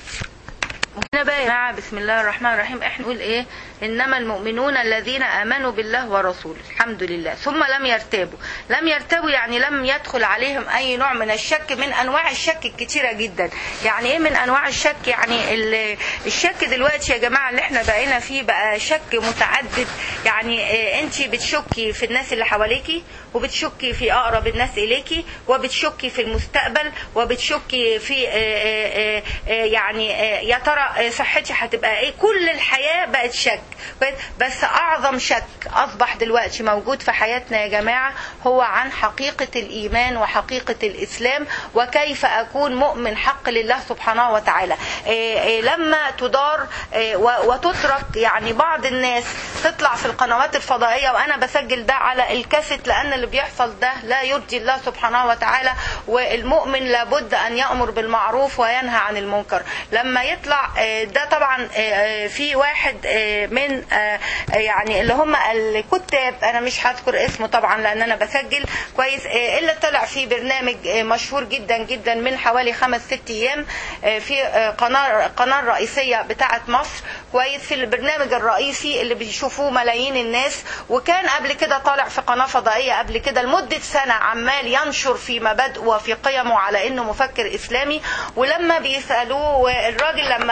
هنا بقى يا جماعه بسم الله الرحمن الرحيم احنا نقول ايه انما المؤمنون الذين امنوا بالله ورسوله الحمد لله ثم لم يرتابوا لم يرتابوا يعني لم يدخل عليهم اي نوع من الشك من انواع الشك الكتيره جدا يعني ايه من انواع الشك يعني الشك دلوقتي يا جماعه اللي احنا بقينا فيه بقى شك متعدد يعني إيه انت بتشكي في الناس اللي حواليكي وبتشكي في اقرب الناس اليكي وبتشكي في المستقبل وبتشكي في إيه إيه يعني يا ترى صحتي هتبقى ايه كل الحياه بقت شك بس اعظم شك اصبح دلوقتي موجود في حياتنا يا جماعه هو عن حقيقه الايمان وحقيقه الاسلام وكيف اكون مؤمن حق لله سبحانه وتعالى لما تدار وتترك يعني بعض الناس تطلع في القنوات الفضائيه وانا بسجل ده على الكاسيت لان اللي بيحصل ده لا يرضي الله سبحانه وتعالى والمؤمن لابد ان يامر بالمعروف وينهى عن المنكر لما يطلع ده طبعا في واحد من يعني اللي هم الكتاب انا مش هذكر اسمه طبعا لان انا بسجل كويس اللي طلع في برنامج مشهور جدا جدا من حوالي خمس ست ايام في قناه قناه الرئيسيه بتاعه مصر كويس في البرنامج الرئيسي اللي بيشوفوه ملايين الناس وكان قبل كده طالع في قناه فضائيه قبل كده لمده سنه عمال ينشر في مبادئه وفي قيمه على انه مفكر اسلامي ولما بيسالوه الراجل لما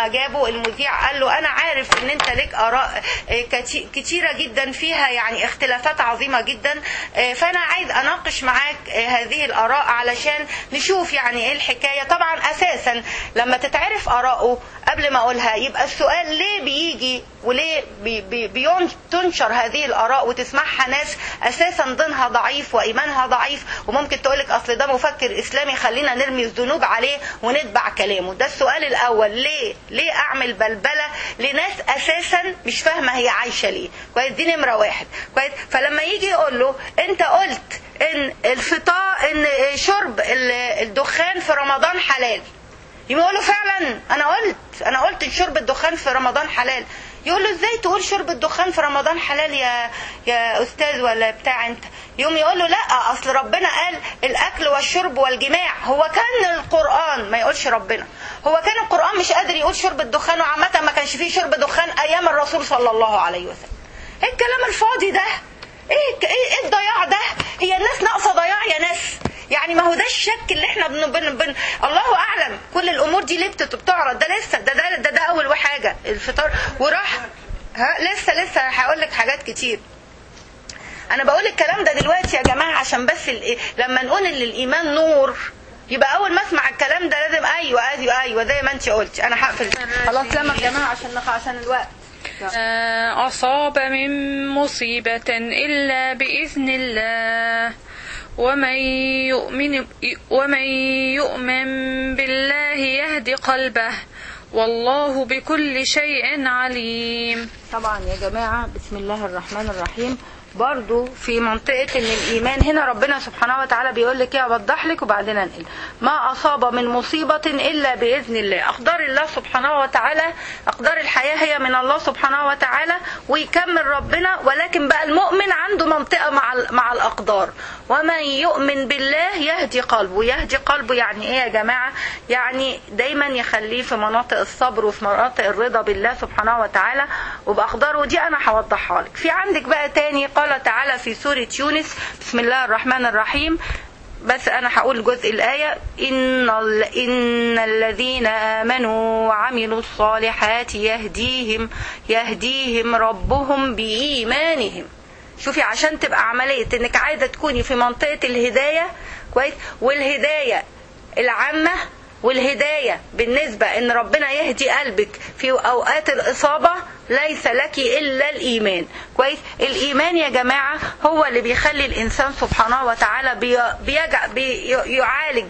جابه المذيع قال له انا عارف ان انت لك اراء آه، كتي- كتيره جدا فيها يعني اختلافات عظيمه جدا آه، فانا عايز اناقش معاك آه، هذه الاراء علشان نشوف يعني ايه الحكايه طبعا اساسا لما تتعرف اراءه قبل ما اقولها يبقى السؤال ليه بيجي وليه بي بي بيون- تنشر هذه الاراء وتسمعها ناس اساسا دينها ضعيف وايمانها ضعيف وممكن تقولك اصل ده مفكر اسلامي خلينا نرمي الذنوب عليه ونتبع كلامه ده السؤال الاول ليه ليه اعمل بلبله لناس اساسا مش فاهمه هي عايشه ليه كويس دي نمره واحد كويس فلما يجي يقول له انت قلت ان الفطار ان شرب ال- الدخان في رمضان حلال يقول له فعلا انا قلت انا قلت إن شرب الدخان في رمضان حلال يقول له ازاي تقول شرب الدخان في رمضان حلال يا يا استاذ ولا بتاع انت يوم يقول له لا اصل ربنا قال الاكل والشرب والجماع هو كان القران ما يقولش ربنا هو كان القران مش قادر يقول شرب الدخان وعامه ما كانش فيه شرب دخان ايام الرسول صلى الله عليه وسلم ايه الكلام الفاضي ده ايه ايه إيه الضياع ده هي الناس ناقصه ضياع يا ناس يعني ما هو ده الشك اللي احنا بن بن بن الله اعلم كل الامور دي ليه بت- بتعرض ده لسه ده ده ده, ده اول حاجه الفطار وراح ها لسه لسه هقول لك حاجات كتير انا بقول الكلام ده دلوقتي يا جماعه عشان بس ال- لما نقول ان الايمان نور يبقى اول ما اسمع الكلام ده لازم ايوه ايوه ايوه زي ما انت قلت انا هقفل خلاص لما يا جماعه عشان نخ- عشان الوقت
ما أصاب من مصيبة إلا بإذن الله ومن يؤمن ومن يؤمن بالله يهد قلبه والله بكل شيء عليم
طبعا يا جماعة بسم الله الرحمن الرحيم برضو في منطقة ان الايمان هنا ربنا سبحانه وتعالى بيقول لك ايه اوضح لك وبعدين انقل ما اصاب من مصيبة الا باذن الله اقدار الله سبحانه وتعالى اقدار الحياة هي من الله سبحانه وتعالى ويكمل ربنا ولكن بقى المؤمن عنده منطقة مع ال- مع الاقدار ومن يؤمن بالله يهدي قلبه يهدي قلبه يعني ايه يا جماعة يعني دايما يخليه في مناطق الصبر وفي مناطق الرضا بالله سبحانه وتعالى وبأقداره ودي أنا هوضحها لك في عندك بقى تاني قال تعالى في سورة يونس بسم الله الرحمن الرحيم بس أنا هقول جزء الآية إن, ال... إن الذين آمنوا وعملوا الصالحات يهديهم يهديهم ربهم بإيمانهم شوفي عشان تبقى عملية انك عايزة تكوني في منطقة الهداية كويس والهداية العامة والهداية بالنسبة ان ربنا يهدي قلبك في اوقات الاصابة ليس لك الا الايمان كويس الايمان يا جماعة هو اللي بيخلي الانسان سبحانه وتعالى بي... بيجع... بيعالج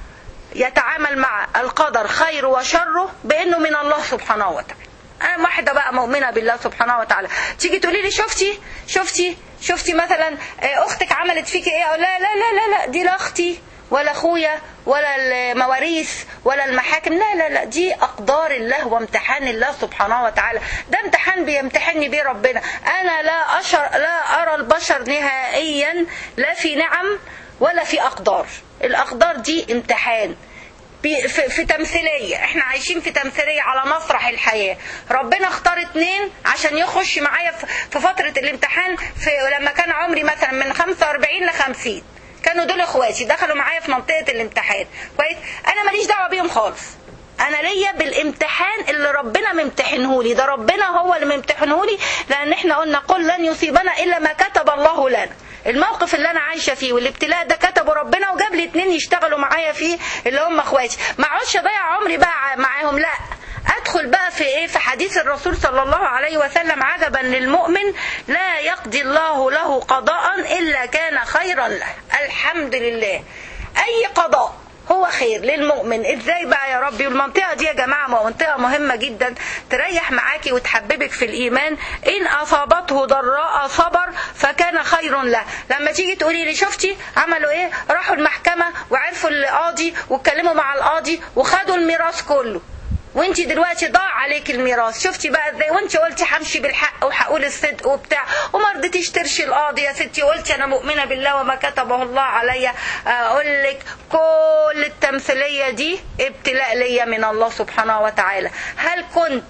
يتعامل مع القدر خير وشره بانه من الله سبحانه وتعالى انا واحده بقى مؤمنه بالله سبحانه وتعالى تيجي تقولي لي شفتي شفتي شفتي مثلا آه، اختك عملت فيكي ايه أقول لا لا لا لا لا دي لا اختي ولا اخويا ولا المواريث ولا المحاكم لا لا لا دي اقدار الله وامتحان الله سبحانه وتعالى ده امتحان بيمتحني بيه ربنا انا لا اشر لا ارى البشر نهائيا لا في نعم ولا في اقدار الاقدار دي امتحان بي- في, في تمثيلية احنا عايشين في تمثيلية على مسرح الحياة ربنا اختار اتنين عشان يخش معايا في في فترة الامتحان في لما كان عمري مثلا من 45 ل 50 كانوا دول اخواتي دخلوا معايا في منطقة الامتحان كويس انا ماليش دعوة بيهم خالص انا ليا بالامتحان اللي ربنا ممتحنهولي ده ربنا هو اللي ممتحنهولي لان احنا قلنا قل لن يصيبنا الا ما كتب الله لنا الموقف اللي انا عايشه فيه والابتلاء ده كتبه ربنا وجاب لي اتنين يشتغلوا معايا فيه اللي هم اخواتي ما اقعدش اضيع عمري بقى معاهم لا ادخل بقى في ايه في حديث الرسول صلى الله عليه وسلم عجبا للمؤمن لا يقضي الله له قضاء الا كان خيرا له الحمد لله اي قضاء هو خير للمؤمن ازاي بقى يا ربي والمنطقه دي يا جماعه منطقه مهمه جدا تريح معاكي وتحببك في الايمان ان اصابته ضراء صبر فكان خير له لما تيجي تقولي لي شفتي عملوا ايه راحوا المحكمه وعرفوا القاضي واتكلموا مع القاضي وخدوا الميراث كله وانت دلوقتي ضاع عليك الميراث شفتي بقى ازاي وانت قلتي همشي بالحق وهقول الصدق وبتاع وما رضيتيش ترشي القاضي يا ستي قلتي انا مؤمنه بالله وما كتبه الله عليا اقول لك كل التمثيليه دي ابتلاء ليا من الله سبحانه وتعالى هل كنت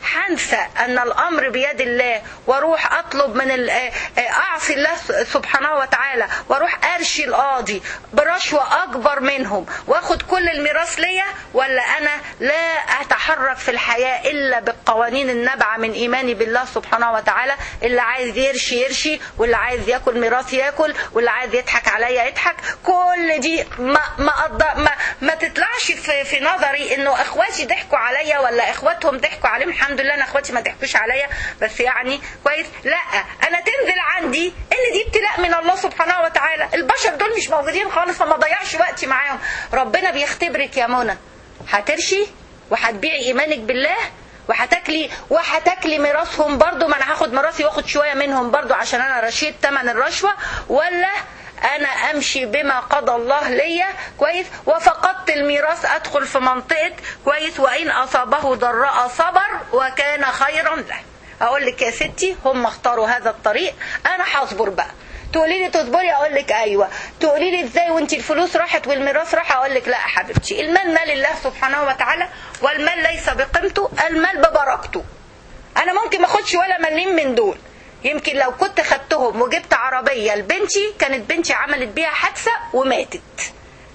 هنسى ان الامر بيد الله واروح اطلب من ال- آه، آه، اعصي الله سبحانه وتعالى واروح ارشي القاضي برشوه اكبر منهم واخد كل الميراث ليا ولا انا لا اتحرك في الحياه الا بالقوانين النابعه من ايماني بالله سبحانه وتعالى اللي عايز يرشي يرشي واللي عايز ياكل ميراث ياكل واللي عايز يضحك عليا يضحك كل دي ما ما أض- ما, ما تطلعش في, في نظري انه اخواتي ضحكوا عليا ولا اخواتهم ضحكوا عليهم الحمد لله انا اخواتي ما ضحكوش عليا بس يعني كويس لا انا تنزل عندي ان دي ابتلاء من الله سبحانه وتعالى البشر دول مش موجودين خالص فما ضيعش وقتي معاهم ربنا بيختبرك يا منى هترشي وهتبيعي ايمانك بالله وهتاكلي وهتاكلي ميراثهم برضو ما انا هاخد ميراثي واخد شويه منهم برضو عشان انا رشيت ثمن الرشوه ولا انا امشي بما قضى الله ليا كويس وفقدت الميراث ادخل في منطقه كويس وان اصابه ضراء صبر وكان خيرا له اقول لك يا ستي هم اختاروا هذا الطريق انا هصبر بقى تقولي لي تصبري اقول لك ايوه تقولي لي ازاي وانت الفلوس راحت والميراث راح اقول لك لا يا حبيبتي المال مال الله سبحانه وتعالى والمال ليس بقيمته المال ببركته انا ممكن ما اخدش ولا مليم من دول يمكن لو كنت خدتهم وجبت عربيه لبنتي كانت بنتي عملت بيها حادثه وماتت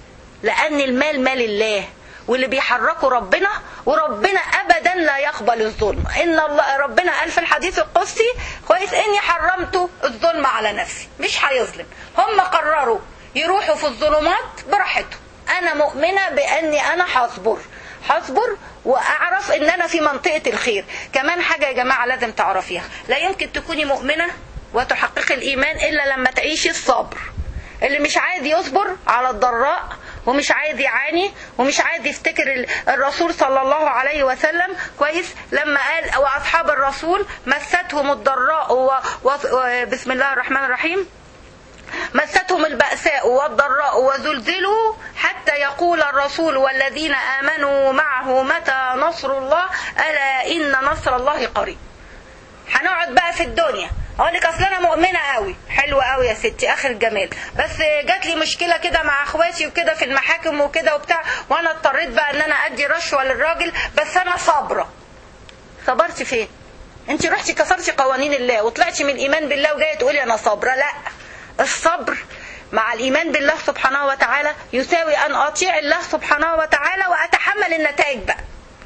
لان المال مال الله واللي بيحركه ربنا وربنا ابدا لا يقبل الظلم ان الله ربنا قال في الحديث القدسي كويس اني حرمت الظلم على نفسي مش هيظلم هم قرروا يروحوا في الظلمات براحتهم انا مؤمنه باني انا هصبر هصبر واعرف ان انا في منطقه الخير كمان حاجه يا جماعه لازم تعرفيها لا يمكن تكوني مؤمنه وتحققي الايمان الا لما تعيشي الصبر اللي مش عايز يصبر على الضراء ومش عايز يعاني ومش عايز يفتكر ال- الرسول صلى الله عليه وسلم كويس لما قال واصحاب الرسول مستهم الضراء و... و... و... بسم الله الرحمن الرحيم مستهم البأساء والضراء وزلزلوا حتى يقول الرسول والذين آمنوا معه متى نصر الله ألا إن نصر الله قريب هنقعد بقى في الدنيا اقول لك اصل انا مؤمنه قوي حلوه قوي يا ستي اخر الجمال بس جات لي مشكله كده مع اخواتي وكده في المحاكم وكده وبتاع وانا اضطريت بقى ان انا ادي رشوه للراجل بس انا صابره صبرتي فين انت رحتي كسرتي قوانين الله وطلعتي من الايمان بالله وجايه تقولي انا صابره لا الصبر مع الايمان بالله سبحانه وتعالى يساوي ان اطيع الله سبحانه وتعالى واتحمل النتائج بقى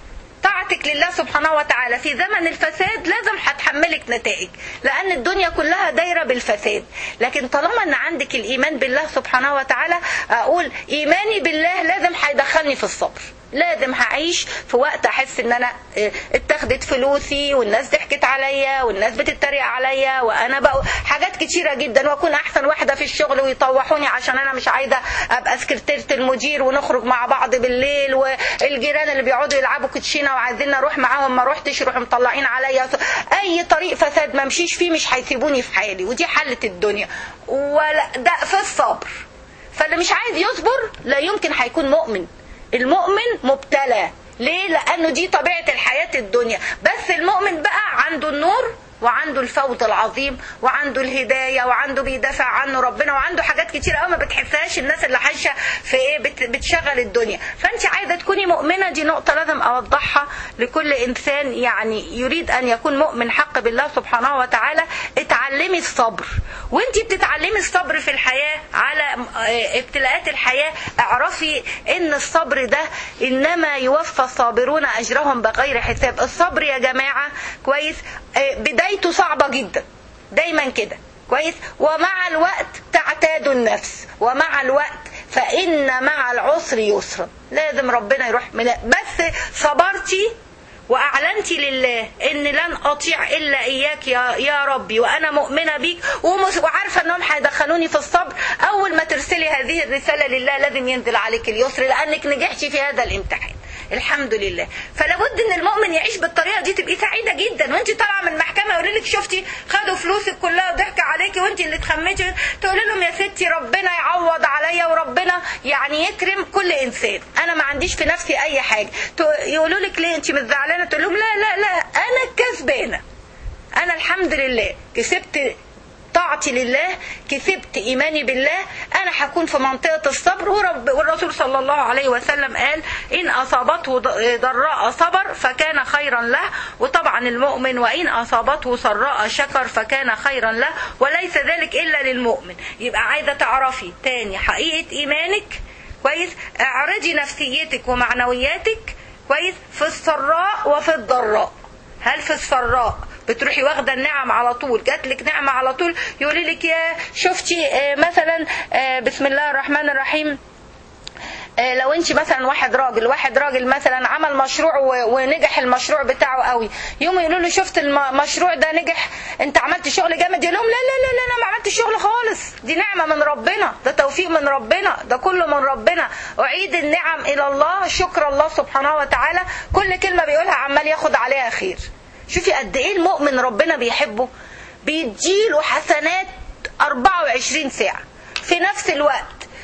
طاعتك لله سبحانه وتعالى في زمن الفساد لازم هتحملك نتائج لان الدنيا كلها دايره بالفساد لكن طالما ان عندك الايمان بالله سبحانه وتعالى اقول ايماني بالله لازم هيدخلني في الصبر لازم هعيش في وقت احس ان انا اه، اتاخدت فلوسي والناس ضحكت عليا والناس بتتريق عليا وانا بقى حاجات كتيره جدا واكون احسن واحده في الشغل ويطوحوني عشان انا مش عايزه ابقى سكرتيره المدير ونخرج مع بعض بالليل والجيران اللي بيقعدوا يلعبوا كوتشينه وعايزين اروح معاهم ما روحتش يروحوا مطلعين عليا اي طريق فساد ما امشيش فيه مش هيسيبوني في حالي ودي حله الدنيا ولا ده في الصبر فاللي مش عايز يصبر لا يمكن هيكون مؤمن المؤمن مبتلى ليه لانه دي طبيعه الحياه الدنيا بس المؤمن بقى عنده النور وعنده الفوز العظيم وعنده الهدايه وعنده بيدافع عنه ربنا وعنده حاجات كتير قوي ما بتحسهاش الناس اللي عايشه في ايه بت- بتشغل الدنيا فانت عايزه تكوني مؤمنه دي نقطه لازم اوضحها لكل انسان يعني يريد ان يكون مؤمن حق بالله سبحانه وتعالى اتعلمي الصبر وانت بتتعلمي الصبر في الحياه على اه، ابتلاءات الحياه اعرفي ان الصبر ده انما يوفى الصابرون اجرهم بغير حساب الصبر يا جماعه كويس اه، بدايته صعبه جدا دايما كده كويس ومع الوقت تعتاد النفس ومع الوقت فإن مع العسر يسرا لازم ربنا يروح من بس صبرتي واعلنتي لله ان لن اطيع الا اياك يا يا ربي وانا مؤمنه بيك ومس- وعارفه انهم هيدخلوني في الصبر اول ما ترسلي هذه الرساله لله لازم ينزل عليك اليسر لانك نجحتي في هذا الامتحان الحمد لله فلابد ان المؤمن يعيش بالطريقه دي تبقي سعيده جدا وانت طالعه من المحكمه يقول لك شفتي خدوا فلوسك كلها وضحكوا عليكي وانت اللي اتخميتي تقولي لهم يا ستي ربنا يعوض عليا وربنا يعني يكرم كل انسان انا ما عنديش في نفسي اي حاجه تو- يقولوا لك ليه انت مش زعلانه تقول لهم لا لا لا انا الكسبانه انا الحمد لله كسبت طاعتي لله كسبت ايماني بالله انا هكون في منطقه الصبر ورب والرسول صلى الله عليه وسلم قال ان اصابته ضراء صبر فكان خيرا له وطبعا المؤمن وان اصابته سراء شكر فكان خيرا له وليس ذلك الا للمؤمن يبقى عايزه تعرفي تاني حقيقه ايمانك كويس اعرضي نفسيتك ومعنوياتك كويس في السراء وفي الضراء هل في السراء بتروحي واخده النعم على طول جات لك نعمه على طول يقولي لك يا شفتي آه، مثلا آه، بسم الله الرحمن الرحيم آه، لو انت مثلا واحد راجل واحد راجل مثلا عمل مشروع و- ونجح المشروع بتاعه قوي يوم يقولوا له شفت المشروع ده نجح انت عملت شغل جامد يقول لهم لا لا لا لا انا ما عملتش شغل خالص دي نعمه من ربنا ده توفيق من ربنا ده كله من ربنا اعيد النعم الى الله شكر الله سبحانه وتعالى كل كلمه بيقولها عمال ياخد عليها خير شوفي قد ايه المؤمن ربنا بيحبه بيديله حسنات 24 ساعه في نفس الوقت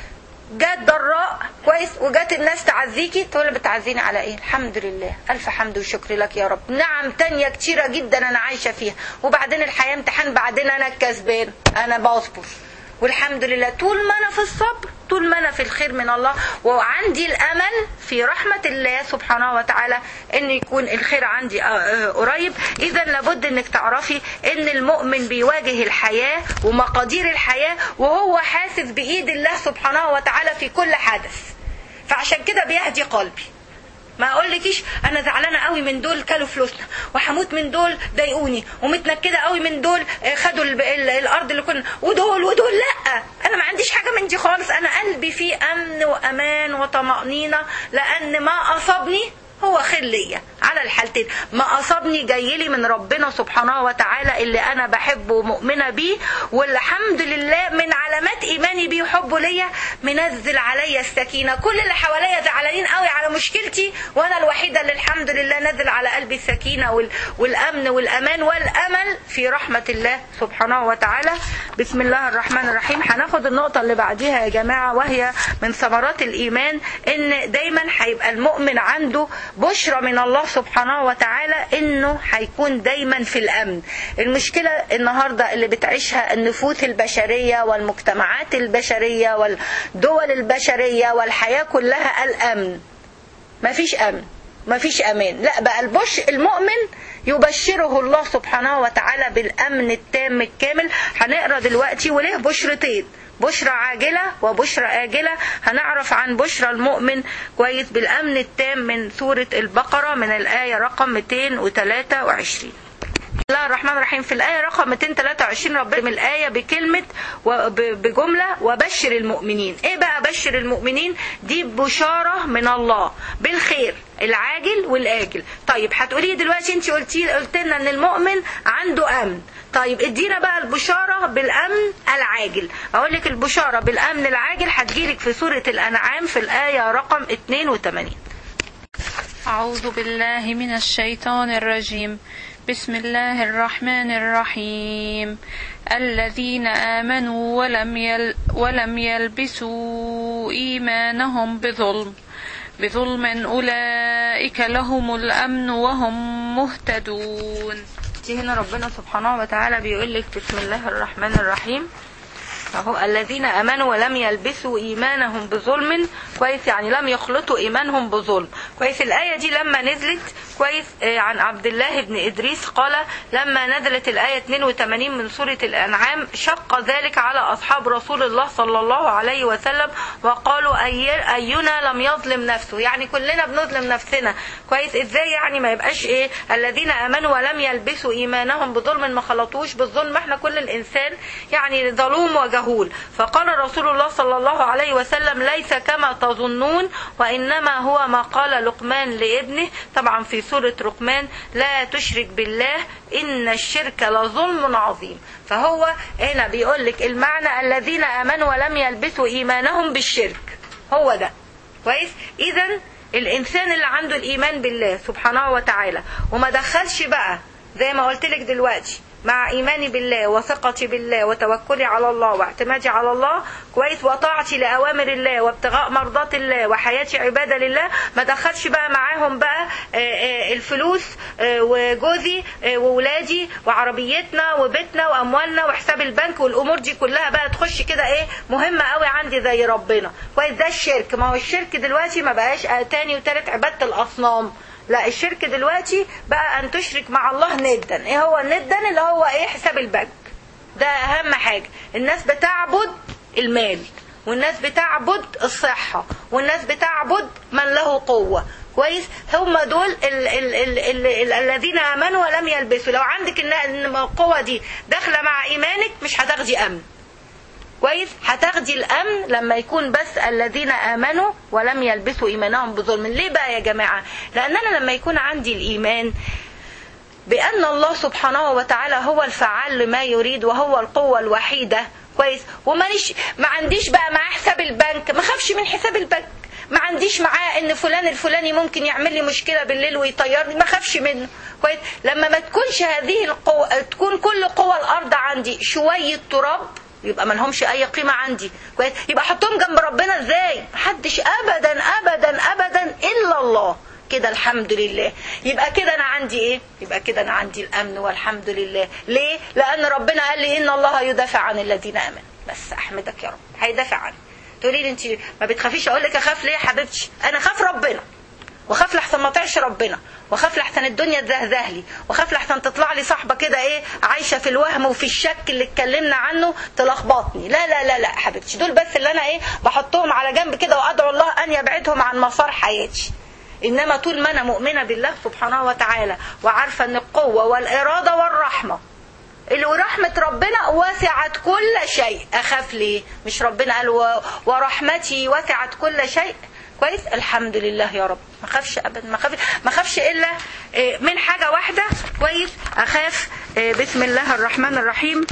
جت ضراء كويس وجت الناس تعزيكي تقول بتعزيني على ايه الحمد لله الف حمد وشكر لك يا رب نعم تانية كتيرة جدا انا عايشة فيها وبعدين الحياة امتحان بعدين انا الكسبان انا بصبر والحمد لله طول ما انا في الصبر طول ما انا في الخير من الله وعندي الامل في رحمة الله سبحانه وتعالى ان يكون الخير عندي آه، آه، قريب اذا لابد انك تعرفي ان المؤمن بيواجه الحياة ومقادير الحياة وهو حاسس بايد الله سبحانه وتعالى في كل حدث فعشان كده بيهدي قلبي ما اقولكيش انا زعلانه قوي من دول كلوا فلوسنا وحموت من دول ضايقوني ومتنكده قوي من دول آه، خدوا ال- ال- الارض اللي كنا ودول ودول لا انا ما عنديش حاجه من دي خالص انا قلبي فيه امن وامان وطمانينه لان ما اصابني هو خير ليا على الحالتين ما اصابني جاي لي من ربنا سبحانه وتعالى اللي انا بحبه ومؤمنه بيه والحمد لله من علامات ايماني بيه وحبه ليا منزل عليا السكينه كل اللي حواليا زعلانين قوي على مشكلتي وانا الوحيده اللي الحمد لله نزل على قلبي السكينه وال... والامن والامان والامل في رحمه الله سبحانه وتعالى بسم الله الرحمن الرحيم هناخد النقطه اللي بعديها يا جماعه وهي من ثمرات الايمان ان دايما هيبقى المؤمن عنده بشرى من الله سبحانه وتعالى انه هيكون دايما في الامن المشكله النهارده اللي بتعيشها النفوس البشريه والمجتمعات البشريه والدول البشريه والحياه كلها الامن مفيش امن مفيش امان لا بقى البش المؤمن يبشره الله سبحانه وتعالى بالامن التام الكامل هنقرا دلوقتي وليه بشرتين بشرى عاجلة وبشرى آجلة هنعرف عن بشرى المؤمن كويس بالأمن التام من سورة البقرة من الآية رقم 223 بسم الله الرحمن الرحيم في الآية رقم 223 ربنا من الآية بكلمة وبجملة وبشر المؤمنين إيه بقى بشر المؤمنين دي بشارة من الله بالخير العاجل والآجل طيب هتقولي دلوقتي انت قلتي قلت لنا ان المؤمن عنده أمن طيب ادينا بقى البشارة بالأمن العاجل أقول لك البشارة بالأمن العاجل هتجيلك في سورة الأنعام في الآية رقم 82
أعوذ بالله من الشيطان الرجيم بسم الله الرحمن الرحيم الذين آمنوا ولم, يل ولم يلبسوا إيمانهم بظلم بظلم أولئك لهم الأمن وهم مهتدون
دي هنا ربنا سبحانه وتعالى بيقول لك بسم الله الرحمن الرحيم اهو الذين امنوا ولم يلبسوا ايمانهم بظلم كويس يعني لم يخلطوا ايمانهم بظلم كويس الايه دي لما نزلت كويس آه، عن عبد الله بن ادريس قال لما نزلت الايه 82 من سوره الانعام شق ذلك على اصحاب رسول الله صلى الله عليه وسلم وقالوا أي اينا لم يظلم نفسه يعني كلنا بنظلم نفسنا كويس ازاي يعني ما يبقاش ايه الذين امنوا ولم يلبسوا ايمانهم بظلم ما خلطوش بالظلم احنا كل الانسان يعني ظلوم وجهول فقال رسول الله صلى الله عليه وسلم ليس كما تظنون وانما هو ما قال لقمان لابنه طبعا في سوره لقمان لا تشرك بالله ان الشرك لظلم عظيم فهو هنا بيقول لك المعنى الذين امنوا ولم يلبسوا ايمانهم بالشرك هو ده كويس اذا الانسان اللي عنده الايمان بالله سبحانه وتعالى وما دخلش بقى زي ما قلت لك دلوقتي مع ايماني بالله وثقتي بالله وتوكلي على الله واعتمادي على الله كويس وطاعتي لاوامر الله وابتغاء مرضات الله وحياتي عباده لله ما دخلش بقى معاهم بقى آه، آه، الفلوس آه، وجوزي آه، وولادي وعربيتنا وبيتنا واموالنا وحساب البنك والامور دي كلها بقى تخش كده ايه مهمه قوي عندي زي ربنا كويس ده الشرك ما هو الشرك دلوقتي ما بقاش آه، تاني وتالت عباده الاصنام لا الشرك دلوقتي بقى ان تشرك مع الله ندا ايه هو الندا اللي هو ايه حساب البنك ده اهم حاجه الناس بتعبد المال والناس بتعبد الصحة والناس بتعبد من له قوة كويس هم دول ال ال ال ال ال الذين امنوا ولم يلبسوا لو عندك الن- الن- القوة دي داخلة مع ايمانك مش هتاخدي امن كويس هتاخدي الامن لما يكون بس الذين امنوا ولم يلبسوا ايمانهم بظلم ليه بقى يا جماعه لان انا لما يكون عندي الايمان بان الله سبحانه وتعالى هو الفعال لما يريد وهو القوه الوحيده كويس ومانيش ما عنديش بقى معاه حساب البنك ما خافش من حساب البنك ما عنديش معاه ان فلان الفلاني ممكن يعمل لي مشكله بالليل ويطيرني ما خافش منه كويس لما ما تكونش هذه القوة تكون كل قوى الارض عندي شويه تراب يبقى ما لهمش اي قيمه عندي كويس يبقى احطهم جنب ربنا ازاي محدش ابدا ابدا ابدا الا الله كده الحمد لله يبقى كده انا عندي ايه يبقى كده انا عندي الامن والحمد لله ليه لان ربنا قال لي ان الله يدافع عن الذين امنوا بس احمدك يا رب هيدافع عني تقولي لي انت ما بتخافيش اقول لك اخاف ليه يا حبيبتي انا خاف ربنا واخاف لحسن ما اطيعش ربنا واخاف لحسن الدنيا تزهزه لي واخاف لحسن تطلع لي صاحبه كده ايه عايشه في الوهم وفي الشك اللي اتكلمنا عنه تلخبطني لا لا لا لا حبيبتي دول بس اللي انا ايه بحطهم على جنب كده وادعو الله ان يبعدهم عن مسار حياتي انما طول ما انا مؤمنه بالله سبحانه وتعالى وعارفه ان القوه والاراده والرحمه اللي ورحمة ربنا وسعت كل شيء أخاف ليه مش ربنا قال و- ورحمتي وسعت كل شيء كويس الحمد لله يا رب ما خافش ابدا ما خافش ما خافش الا إيه، من حاجه واحده كويس اخاف إيه، بسم الله الرحمن الرحيم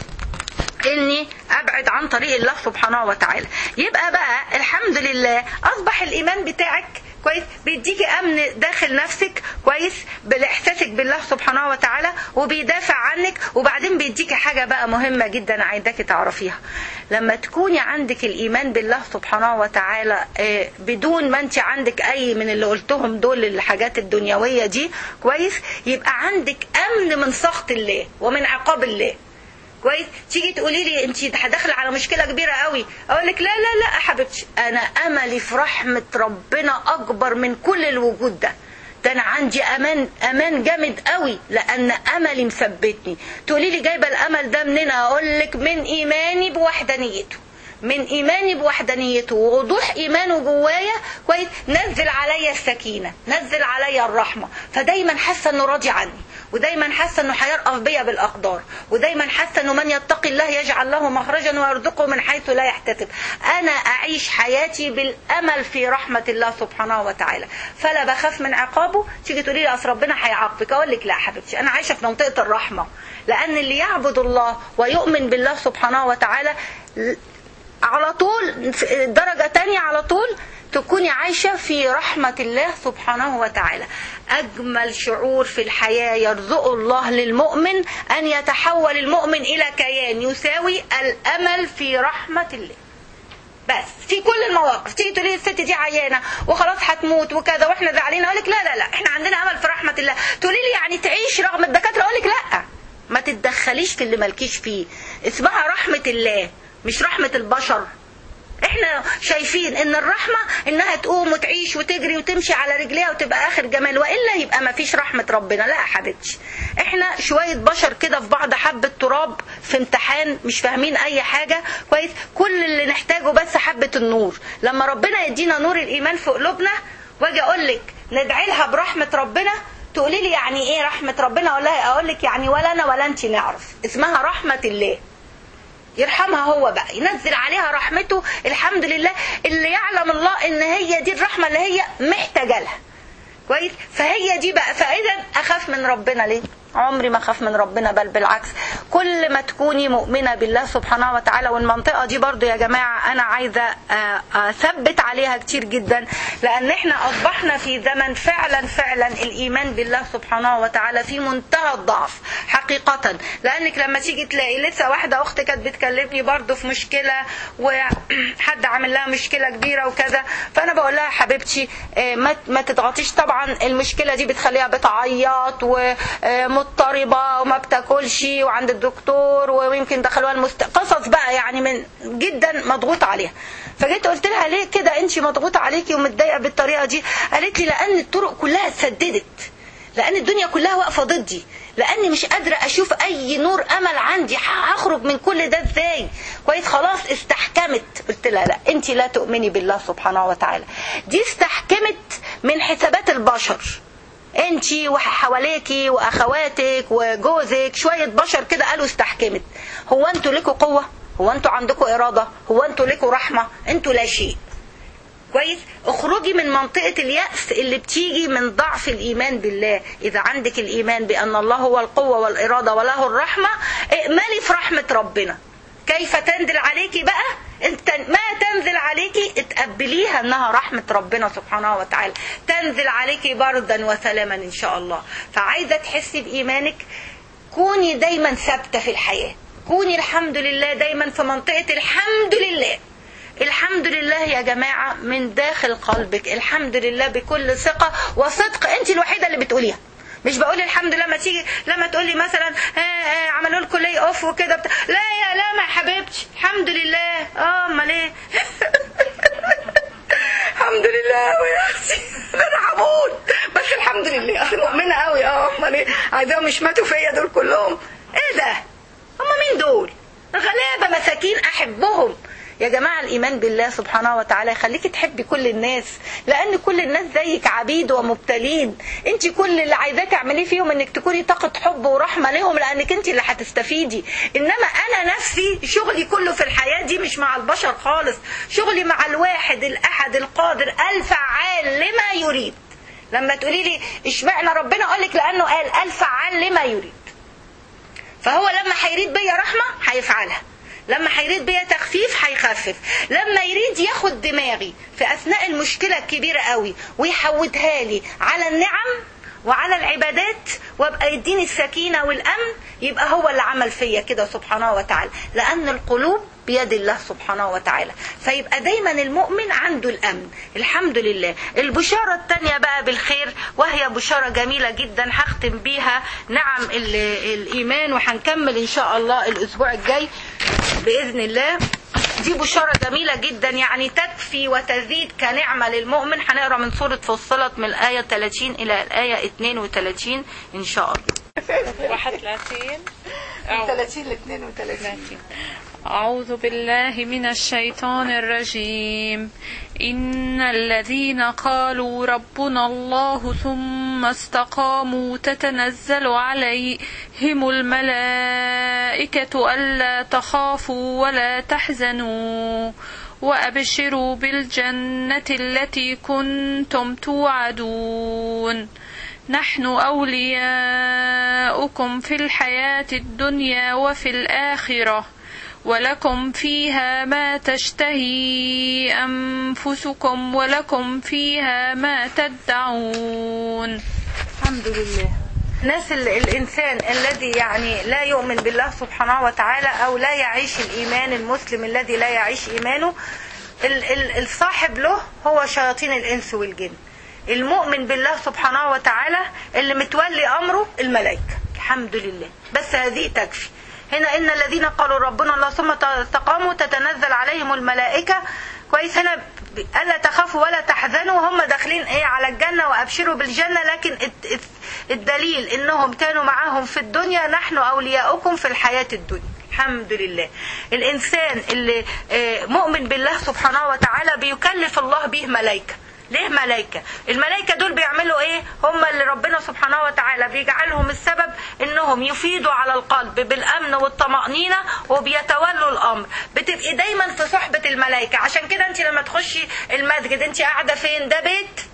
اني ابعد عن طريق الله سبحانه وتعالى يبقى بقى الحمد لله اصبح الايمان بتاعك كويس بيديكي امن داخل نفسك كويس بالاحساسك بالله سبحانه وتعالى وبيدافع عنك وبعدين بيديكي حاجه بقى مهمه جدا عايزاكي تعرفيها لما تكوني عندك الايمان بالله سبحانه وتعالى آه، بدون ما انت عندك اي من اللي قلتهم دول الحاجات الدنيويه دي كويس يبقى عندك امن من سخط الله ومن عقاب الله كويس تيجي تقولي لي انت داخله على مشكله كبيره قوي اقول لك لا لا لا يا حبيبتي انا املي في رحمه ربنا اكبر من كل الوجود ده ده انا عندي امان امان جامد قوي لان املي مثبتني تقولي لي جايبه الامل ده منين اقول لك من ايماني بوحدانيته من ايماني بوحدانيته ووضوح ايمانه جوايا كويس نزل عليا السكينه نزل عليا الرحمه فدايما حاسه انه راضي عني ودايما حاسه انه هيرأف بيا بالاقدار ودايما حاسه انه من يتقي الله يجعل له مخرجا ويرزقه من حيث لا يحتسب انا اعيش حياتي بالامل في رحمه الله سبحانه وتعالى فلا بخاف من عقابه تيجي تقولي لي اصل ربنا هيعاقبك اقول لك لا يا حبيبتي انا عايشه في منطقه الرحمه لان اللي يعبد الله ويؤمن بالله سبحانه وتعالى على طول في درجة تانية على طول تكوني عايشة في رحمة الله سبحانه وتعالى أجمل شعور في الحياة يرزق الله للمؤمن أن يتحول المؤمن إلى كيان يساوي الأمل في رحمة الله بس في كل المواقف تيجي تقولي الست دي عيانه وخلاص هتموت وكذا واحنا زعلانين اقول لك لا لا لا احنا عندنا امل في رحمه الله تقولي لي يعني تعيش رغم الدكاتره اقول لك لا ما تتدخليش في اللي مالكيش فيه اسمها رحمه الله مش رحمه البشر احنا شايفين ان الرحمه انها تقوم وتعيش وتجري وتمشي على رجليها وتبقى اخر جمال والا يبقى ما فيش رحمه ربنا لا يا حبيبتي احنا شويه بشر كده في بعض حبه تراب في امتحان مش فاهمين اي حاجه كويس كل اللي نحتاجه بس حبه النور لما ربنا يدينا نور الايمان في قلوبنا واجي اقول لك ندعي لها برحمه ربنا تقولي لي يعني ايه رحمه ربنا اقول لها اقول لك يعني ولا انا ولا انت نعرف اسمها رحمه الله يرحمها هو بقى ينزل عليها رحمته الحمد لله اللي يعلم الله ان هي دي الرحمه اللي هي محتاجه لها كويس فهي دي بقى فاذا اخاف من ربنا ليه عمري ما اخاف من ربنا بل بالعكس كل ما تكوني مؤمنه بالله سبحانه وتعالى والمنطقه دي برضو يا جماعه انا عايزه آه، اثبت عليها كتير جدا لان احنا اصبحنا في زمن فعلا فعلا الايمان بالله سبحانه وتعالى في منتهى الضعف حقيقه لانك لما تيجي تلاقي لسه واحده اختي كانت بتكلمني برضو في مشكله وحد عامل لها مشكله كبيره وكذا فانا بقول لها حبيبتي آه، ما ما تضغطيش طبعا المشكله دي بتخليها بتعيط ومضطربه وما بتاكلش وعند الدكتور ويمكن دخلوها المست قصص بقى يعني من جدا مضغوط عليها فجيت قلت لها ليه كده انت مضغوطه عليكي ومتضايقه بالطريقه دي قالت لي لان الطرق كلها اتسددت لان الدنيا كلها واقفه ضدي لاني مش قادره اشوف اي نور امل عندي هخرج من كل ده ازاي كويس خلاص استحكمت قلت لها لا انت لا تؤمني بالله سبحانه وتعالى دي استحكمت من حسابات البشر انت وحواليكي واخواتك وجوزك شويه بشر كده قالوا استحكمت هو انتوا لكم قوه هو انتوا عندكم اراده هو انتوا لكم رحمه انتوا لا شيء كويس اخرجي من منطقة اليأس اللي بتيجي من ضعف الإيمان بالله إذا عندك الإيمان بأن الله هو القوة والإرادة وله الرحمة ائملي في رحمة ربنا كيف تنزل عليكي بقى انت ما تنزل عليكي اتقبليها انها رحمة ربنا سبحانه وتعالى تنزل عليكي بردا وسلاما ان شاء الله فعايزة تحسي بإيمانك كوني دايما ثابتة في الحياة كوني الحمد لله دايما في منطقة الحمد لله الحمد لله يا جماعة من داخل قلبك الحمد لله بكل ثقة وصدق انت الوحيدة اللي بتقوليها مش بقول الحمد لله لما تيجي لما تقولي مثلا ها ها عملوا لكم لي اوف وكده بتا... لا يا لا ما يا حبيبتي الحمد لله اه امال ايه الحمد لله قوي يا اختي ده انا هموت بس الحمد لله انا مؤمنه قوي اه امال ايه عايزاهم مش ماتوا فيا دول كلهم ايه ده هم مين دول غلابه مساكين احبهم يا جماعة الإيمان بالله سبحانه وتعالى يخليك تحبي كل الناس لأن كل الناس زيك عبيد ومبتلين أنت كل اللي عايزاه تعمليه فيهم أنك تكوني طاقة حب ورحمة لهم لأنك أنت اللي هتستفيدي إنما أنا نفسي شغلي كله في الحياة دي مش مع البشر خالص شغلي مع الواحد الأحد القادر الفعال لما يريد لما تقولي لي اشمعنى ربنا قال لك لأنه قال الفعال لما يريد فهو لما هيريد بيا رحمة هيفعلها لما هيريد بيا تخفيف هيخفف لما يريد ياخد دماغي في اثناء المشكله الكبيره قوي ويحودها لي على النعم وعلى العبادات وابقى يديني السكينه والامن يبقى هو اللي عمل فيا كده سبحانه وتعالى لان القلوب بيد الله سبحانه وتعالى فيبقى دايما المؤمن عنده الامن الحمد لله البشاره الثانيه بقى بالخير وهي بشاره جميله جدا هختم بيها نعم الايمان وهنكمل ان شاء الله الاسبوع الجاي باذن الله دي بشارة جميلة جدا يعني تكفي وتزيد كنعمة للمؤمن هنقرا من سورة فصلت من الآية 30 إلى الآية 32 إن شاء الله
31
30 ل 32
أعوذ بالله من الشيطان الرجيم إن الذين قالوا ربنا الله ثم استقاموا تتنزل عليهم الملائكة ألا تخافوا ولا تحزنوا وأبشروا بالجنة التي كنتم توعدون نحن أولياؤكم في الحياة الدنيا وفي الآخرة ولكم فيها ما تشتهي أنفسكم ولكم فيها ما تدعون
الحمد لله ناس ال- الإنسان الذي يعني لا يؤمن بالله سبحانه وتعالى أو لا يعيش الإيمان المسلم الذي لا يعيش إيمانه ال- ال- الصاحب له هو شياطين الإنس والجن المؤمن بالله سبحانه وتعالى اللي متولي أمره الملائكة الحمد لله بس هذه تكفي هنا إن الذين قالوا ربنا الله ثم استقاموا تتنزل عليهم الملائكة كويس هنا ب- ألا تخافوا ولا تحزنوا هم داخلين إيه على الجنة وأبشروا بالجنة لكن الت- الت- الدليل إنهم كانوا معاهم في الدنيا نحن أولياؤكم في الحياة الدنيا الحمد لله الإنسان اللي آه، مؤمن بالله سبحانه وتعالى بيكلف الله به ملائكة ليه ملائكة الملائكة دول بيعملوا ايه هم اللي ربنا سبحانه وتعالى بيجعلهم السبب انهم يفيدوا على القلب بالامن والطمأنينة وبيتولوا الامر بتبقي دايما في صحبة الملائكة عشان كده انت لما تخشي المسجد انت قاعدة فين ده بيت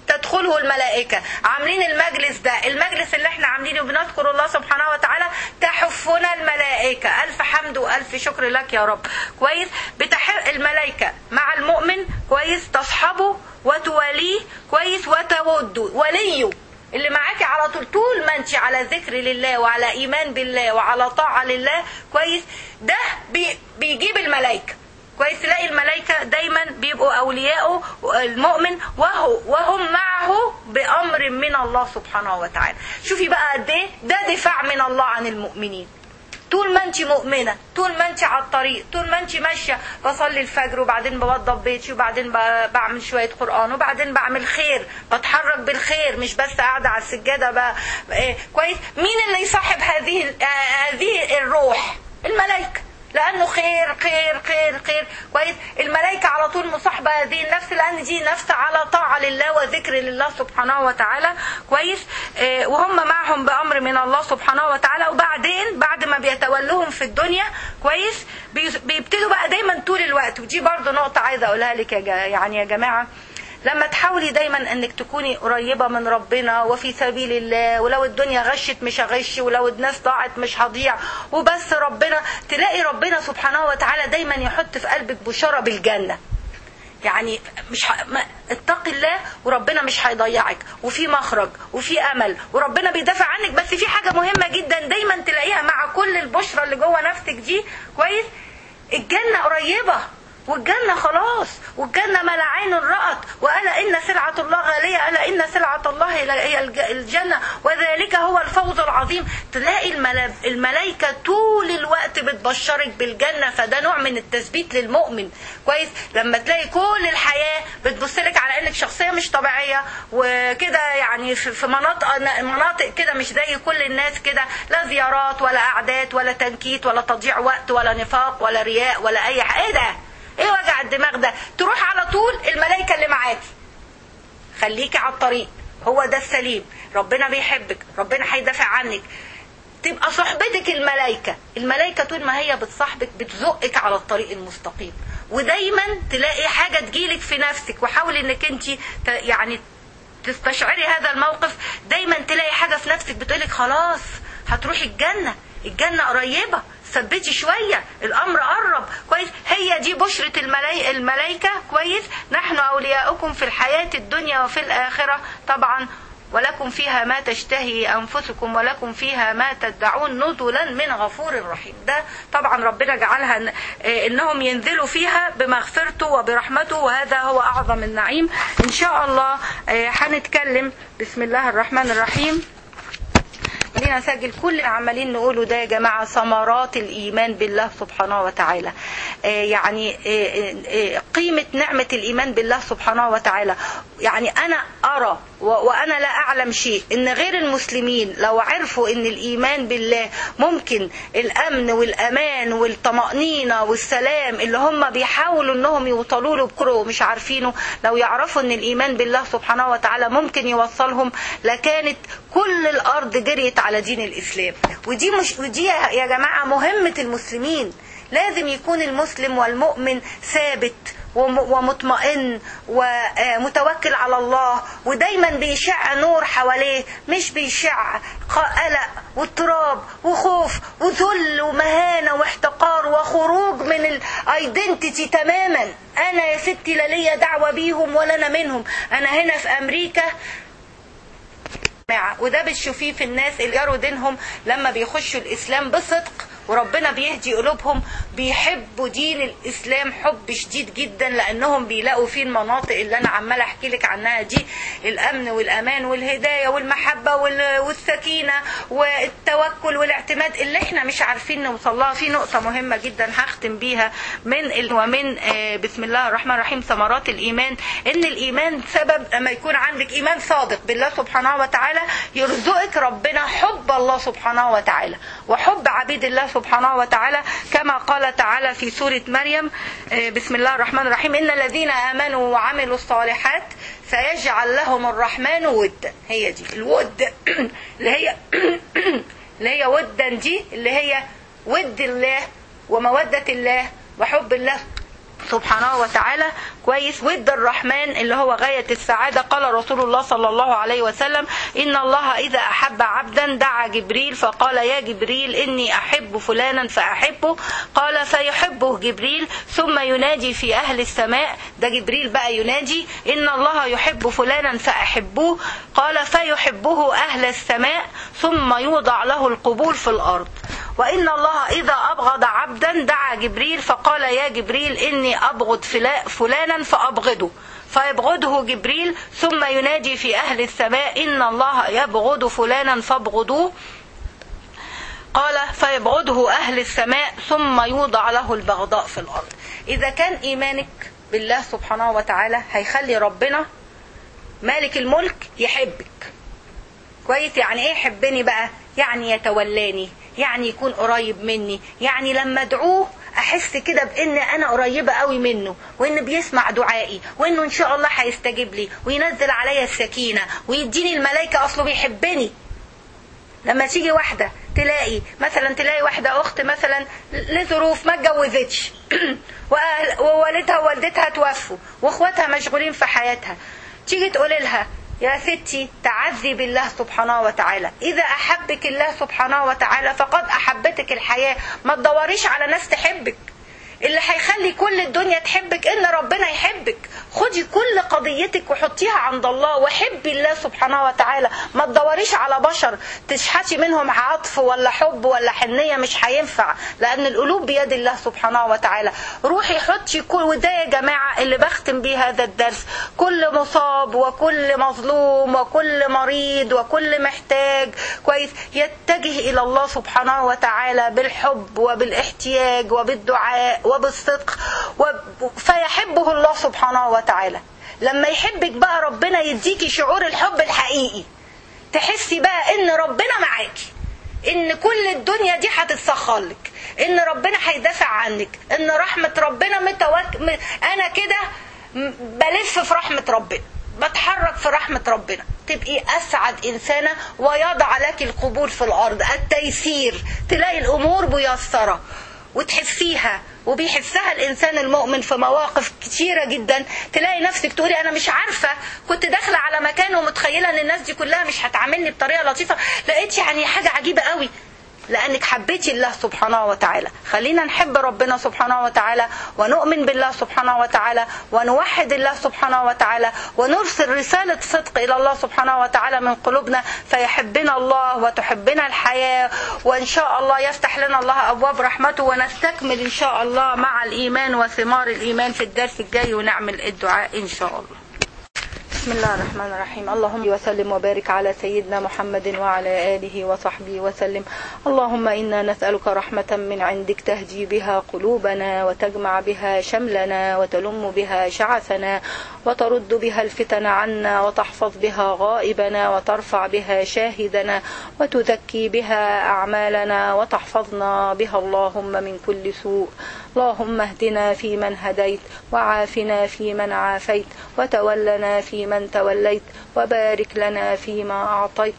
تدخله الملائكة عاملين المجلس ده المجلس اللي احنا عاملينه بنذكر الله سبحانه وتعالى تحفنا الملائكة ألف حمد وألف شكر لك يا رب كويس بتح الملائكة مع المؤمن كويس تصحبه وتواليه كويس وتوده وليه اللي معاكي على طول طول ما انت على ذكر لله وعلى ايمان بالله وعلى طاعه لله كويس ده بي بيجيب الملائكه كويس تلاقي الملائكه دايما بيبقوا اولياءه المؤمن وهو وهم معه بامر من الله سبحانه وتعالى شوفي بقى قد ايه ده دفاع من الله عن المؤمنين طول ما انت مؤمنة طول ما انت على الطريق طول ما انت ماشية بصلي الفجر وبعدين بوضب بيتي وبعدين ب- بعمل شوية قرآن وبعدين بعمل خير بتحرك بالخير مش بس قاعدة على السجادة بقى ايه كويس مين اللي يصاحب هذه ال- آه، هذه الروح الملائكة لانه خير خير خير خير كويس الملائكه على طول مصاحبه هذه النفس لان دي نفس على طاعه لله وذكر لله سبحانه وتعالى كويس آه، وهم معهم بامر من الله سبحانه وتعالى وبعدين بعد ما بيتولوهم في الدنيا كويس بي- بيبتدوا بقى دايما طول الوقت ودي برضو نقطه عايزه اقولها لك يا جا- يعني يا جماعه لما تحاولي دايما انك تكوني قريبه من ربنا وفي سبيل الله ولو الدنيا غشت مش هغش ولو الناس ضاعت مش هضيع وبس ربنا تلاقي ربنا سبحانه وتعالى دايما يحط في قلبك بشاره بالجنه يعني مش ه... ما... اتقي الله وربنا مش هيضيعك وفي مخرج وفي امل وربنا بيدافع عنك بس في حاجه مهمه جدا دايما تلاقيها مع كل البشرى اللي جوه نفسك دي كويس الجنه قريبه والجنة خلاص والجنة ما لا عين رأت وألا إن سلعة الله غالية ألا إن سلعة الله هي الج- الجنة وذلك هو الفوز العظيم تلاقي الملا- الملائكة طول الوقت بتبشرك بالجنة فده نوع من التثبيت للمؤمن كويس لما تلاقي كل الحياة بتبصلك على إنك شخصية مش طبيعية وكده يعني في في مناطق مناطق كده مش زي كل الناس كده لا زيارات ولا أعداد ولا تنكيت ولا تضييع وقت ولا نفاق ولا رياء ولا أي حاجة إيه ده؟ ايه وجع الدماغ ده تروح على طول الملائكه اللي معاكي خليكي على الطريق هو ده السليم ربنا بيحبك ربنا هيدافع عنك تبقى صحبتك الملائكة الملائكة طول ما هي بتصاحبك بتزقك على الطريق المستقيم ودايما تلاقي حاجة تجيلك في نفسك وحاولي انك انت يعني تستشعري هذا الموقف دايما تلاقي حاجة في نفسك بتقولك خلاص هتروحي الجنة الجنة قريبة ثبتي شوية الأمر قرب كويس هي دي بشرة الملاي... الملائكة كويس نحن أولياؤكم في الحياة الدنيا وفي الآخرة طبعا ولكم فيها ما تشتهي أنفسكم ولكم فيها ما تدعون نزلا من غفور رحيم ده طبعا ربنا جعلها إن- آه، إنهم ينزلوا فيها بمغفرته وبرحمته وهذا هو أعظم النعيم إن شاء الله آه، هنتكلم بسم الله الرحمن الرحيم خلينا نسجل كل اللي عمالين نقوله ده يا جماعة ثمرات الإيمان بالله سبحانه وتعالى آه، يعني آه، آه، قيمة نعمة الإيمان بالله سبحانه وتعالى يعني أنا أرى و- وأنا لا أعلم شيء إن غير المسلمين لو عرفوا إن الإيمان بالله ممكن الأمن والأمان والطمأنينة والسلام اللي هم بيحاولوا إنهم يوصلوا له بكره ومش عارفينه لو يعرفوا إن الإيمان بالله سبحانه وتعالى ممكن يوصلهم لكانت كل الأرض جريت على دين الإسلام ودي مش ودي يا جماعة مهمة المسلمين لازم يكون المسلم والمؤمن ثابت وم- ومطمئن ومتوكل على الله ودايما بيشع نور حواليه مش بيشع قلق واضطراب وخوف وذل ومهانة واحتقار وخروج من الايدنتيتي تماما انا يا ستي لا ليا دعوة بيهم ولا انا منهم انا هنا في امريكا جماعة وده بتشوفيه في الناس اللي يروا دينهم لما بيخشوا الإسلام بصدق وربنا بيهدي قلوبهم بيحبوا دين الإسلام حب شديد جدا لأنهم بيلاقوا فيه المناطق اللي أنا عمالة أحكي لك عنها دي الأمن والأمان والهداية والمحبة وال- والسكينة والتوكل والاعتماد اللي احنا مش عارفين نوصل لها في نقطة مهمة جدا هختم بيها من ال... ومن آه، بسم الله الرحمن الرحيم ثمرات الإيمان إن الإيمان سبب لما يكون عندك إيمان صادق بالله سبحانه وتعالى يرزقك ربنا حب الله سبحانه وتعالى وحب عبيد الله سبحانه وتعالى كما قال تعالى في سورة مريم آه، بسم الله الرحمن الرحيم إن الذين آمنوا وعملوا الصالحات سيجعل لهم الرحمن ودا هي دي الود اللي هي اللي هي ودا دي اللي هي ود الله ومودة الله وحب الله سبحانه وتعالى كويس ود الرحمن اللي هو غاية السعادة قال رسول الله صلى الله عليه وسلم إن الله إذا أحب عبدا دعا جبريل فقال يا جبريل إني أحب فلانا فأحبه قال فيحبه جبريل ثم ينادي في أهل السماء ده جبريل بقى ينادي إن الله يحب فلانا فأحبوه قال فيحبه أهل السماء ثم يوضع له القبول في الأرض وإن الله إذا أبغض عبدا دعا جبريل فقال يا جبريل إني أبغض فلا- فلانا فأبغضه فيبغضه جبريل ثم ينادي في أهل السماء إن الله يبغض فلانا فابغضوه قال فيبغضه أهل السماء ثم يوضع له البغضاء في الأرض إذا كان إيمانك بالله سبحانه وتعالى هيخلي ربنا مالك الملك يحبك كويس يعني ايه يحبني بقى يعني يتولاني يعني يكون قريب مني يعني لما ادعوه احس كده بان انا قريبه قوي منه وان بيسمع دعائي وانه ان شاء الله هيستجيب لي وينزل عليا السكينه ويديني الملائكه اصله بيحبني لما تيجي واحده تلاقي مثلا تلاقي واحده اخت مثلا لظروف ما اتجوزتش وأهل- ووالدها ووالدتها توفوا واخواتها مشغولين في حياتها تيجي تقول لها يا ستي تعزي بالله سبحانه وتعالى إذا أحبك الله سبحانه وتعالى فقد أحبتك الحياة ما تدوريش على ناس تحبك اللي هيخلي كل الدنيا تحبك ان ربنا يحبك خدي كل قضيتك وحطيها عند الله وحبي الله سبحانه وتعالى ما تدوريش على بشر تشحتي منهم عطف ولا حب ولا حنيه مش هينفع لان القلوب بيد الله سبحانه وتعالى روحي حطي كل وده يا جماعه اللي بختم بيه هذا الدرس كل مصاب وكل مظلوم وكل مريض وكل محتاج كويس يتجه الى الله سبحانه وتعالى بالحب وبالاحتياج وبالدعاء وبالصدق وب- فيحبه الله سبحانه وتعالى لما يحبك بقى ربنا يديكي شعور الحب الحقيقي تحسي بقى ان ربنا معاكي ان كل الدنيا دي هتتسخر لك ان ربنا هيدافع عنك ان رحمة ربنا متوك... م- انا كده م- بلف في رحمة ربنا بتحرك في رحمة ربنا تبقي أسعد إنسانة ويضع لك القبول في الأرض التيسير تلاقي الأمور ميسرة وتحسيها وبيحسها الانسان المؤمن في مواقف كتيره جدا تلاقي نفسك تقولي انا مش عارفه كنت داخله على مكان ومتخيله ان الناس دي كلها مش هتعاملني بطريقه لطيفه لقيت يعني حاجه عجيبه قوي لانك حبيتي الله سبحانه وتعالى خلينا نحب ربنا سبحانه وتعالى ونؤمن بالله سبحانه وتعالى ونوحد الله سبحانه وتعالى ونرسل رساله صدق الى الله سبحانه وتعالى من قلوبنا فيحبنا الله وتحبنا الحياه وان شاء الله يفتح لنا الله ابواب رحمته ونستكمل ان شاء الله مع الايمان وثمار الايمان في الدرس الجاي ونعمل الدعاء ان شاء الله بسم الله الرحمن الرحيم اللهم وسلم وبارك على سيدنا محمد وعلى آله وصحبه وسلم اللهم إنا نسألك رحمة من عندك تهدي بها قلوبنا وتجمع بها شملنا وتلم بها شعثنا وترد بها الفتن عنا وتحفظ بها غائبنا وترفع بها شاهدنا وتزكي بها أعمالنا وتحفظنا بها اللهم من كل سوء اللهم اهدنا فيمن هديت وعافنا فيمن عافيت وتولنا فيمن توليت وبارك لنا فيما أعطيت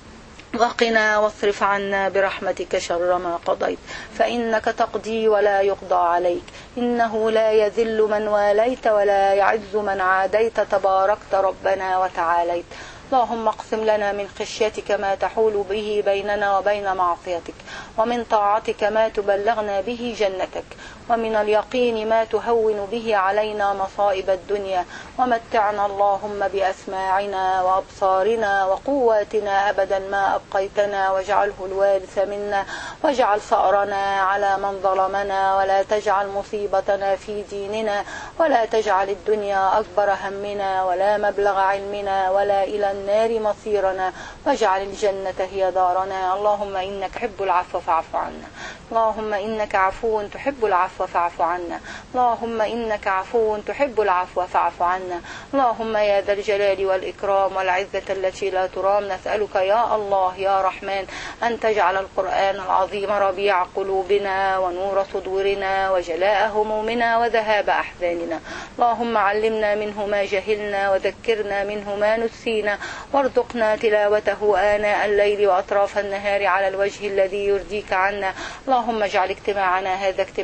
وقنا واصرف عنا برحمتك شر ما قضيت فإنك تقضي ولا يقضى عليك إنه لا يذل من واليت ولا يعز من عاديت تباركت ربنا وتعاليت اللهم اقسم لنا من خشيتك ما تحول به بيننا وبين معصيتك ومن طاعتك ما تبلغنا به جنتك ومن اليقين ما تهون به علينا مصائب الدنيا ومتعنا اللهم بأسماعنا وأبصارنا وقواتنا أبدا ما أبقيتنا واجعله الوارث منا واجعل ثأرنا على من ظلمنا ولا تجعل مصيبتنا في ديننا ولا تجعل الدنيا أكبر همنا ولا مبلغ علمنا ولا إلى النار مصيرنا واجعل الجنة هي دارنا اللهم إنك تحب العفو فاعف عنا اللهم إنك عفو تحب العفو فاعف عنا اللهم إنك عفو تحب العفو فاعف عنا اللهم يا ذا الجلال والإكرام والعزة التي لا ترام نسألك يا الله يا رحمن أن تجعل القرآن العظيم ربيع قلوبنا ونور صدورنا وجلاء همومنا وذهاب أحزاننا اللهم علمنا منه ما جهلنا وذكرنا منه ما نسينا وارزقنا تلاوته آناء الليل وأطراف النهار على الوجه الذي يرضيك عنا اللهم اجعل اجتماعنا هذا اجتماعا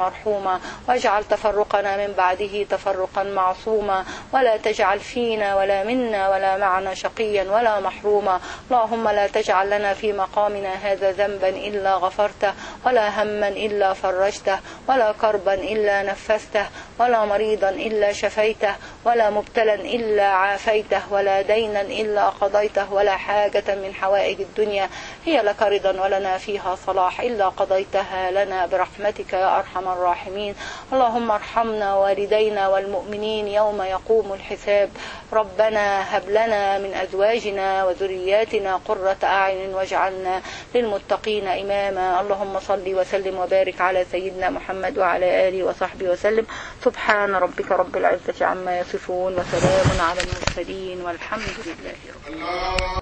مرحوما واجعل تفرقنا من بعده تفرقا معصوما ولا تجعل فينا ولا منا ولا معنا شقيا ولا محروما اللهم لا تجعل لنا في مقامنا هذا ذنبا إلا غفرته ولا هما إلا فرجته ولا كربا إلا نفسته ولا مريضا إلا شفيته ولا مبتلا إلا عافيته ولا دينا إلا قضيته ولا حاجة من حوائج الدنيا هي لك رضا ولنا فيها صلاح إلا قضيتها لنا برحمتك يا أرحم الراحمين اللهم ارحمنا والدينا والمؤمنين يوم يقوم الحساب ربنا هب لنا من أزواجنا وذرياتنا قرة أعين واجعلنا للمتقين إماما اللهم صل وسلم وبارك على سيدنا محمد وعلى آله وصحبه وسلم سبحان ربك رب العزة عما يصفون وسلام على المرسلين والحمد لله رب العالمين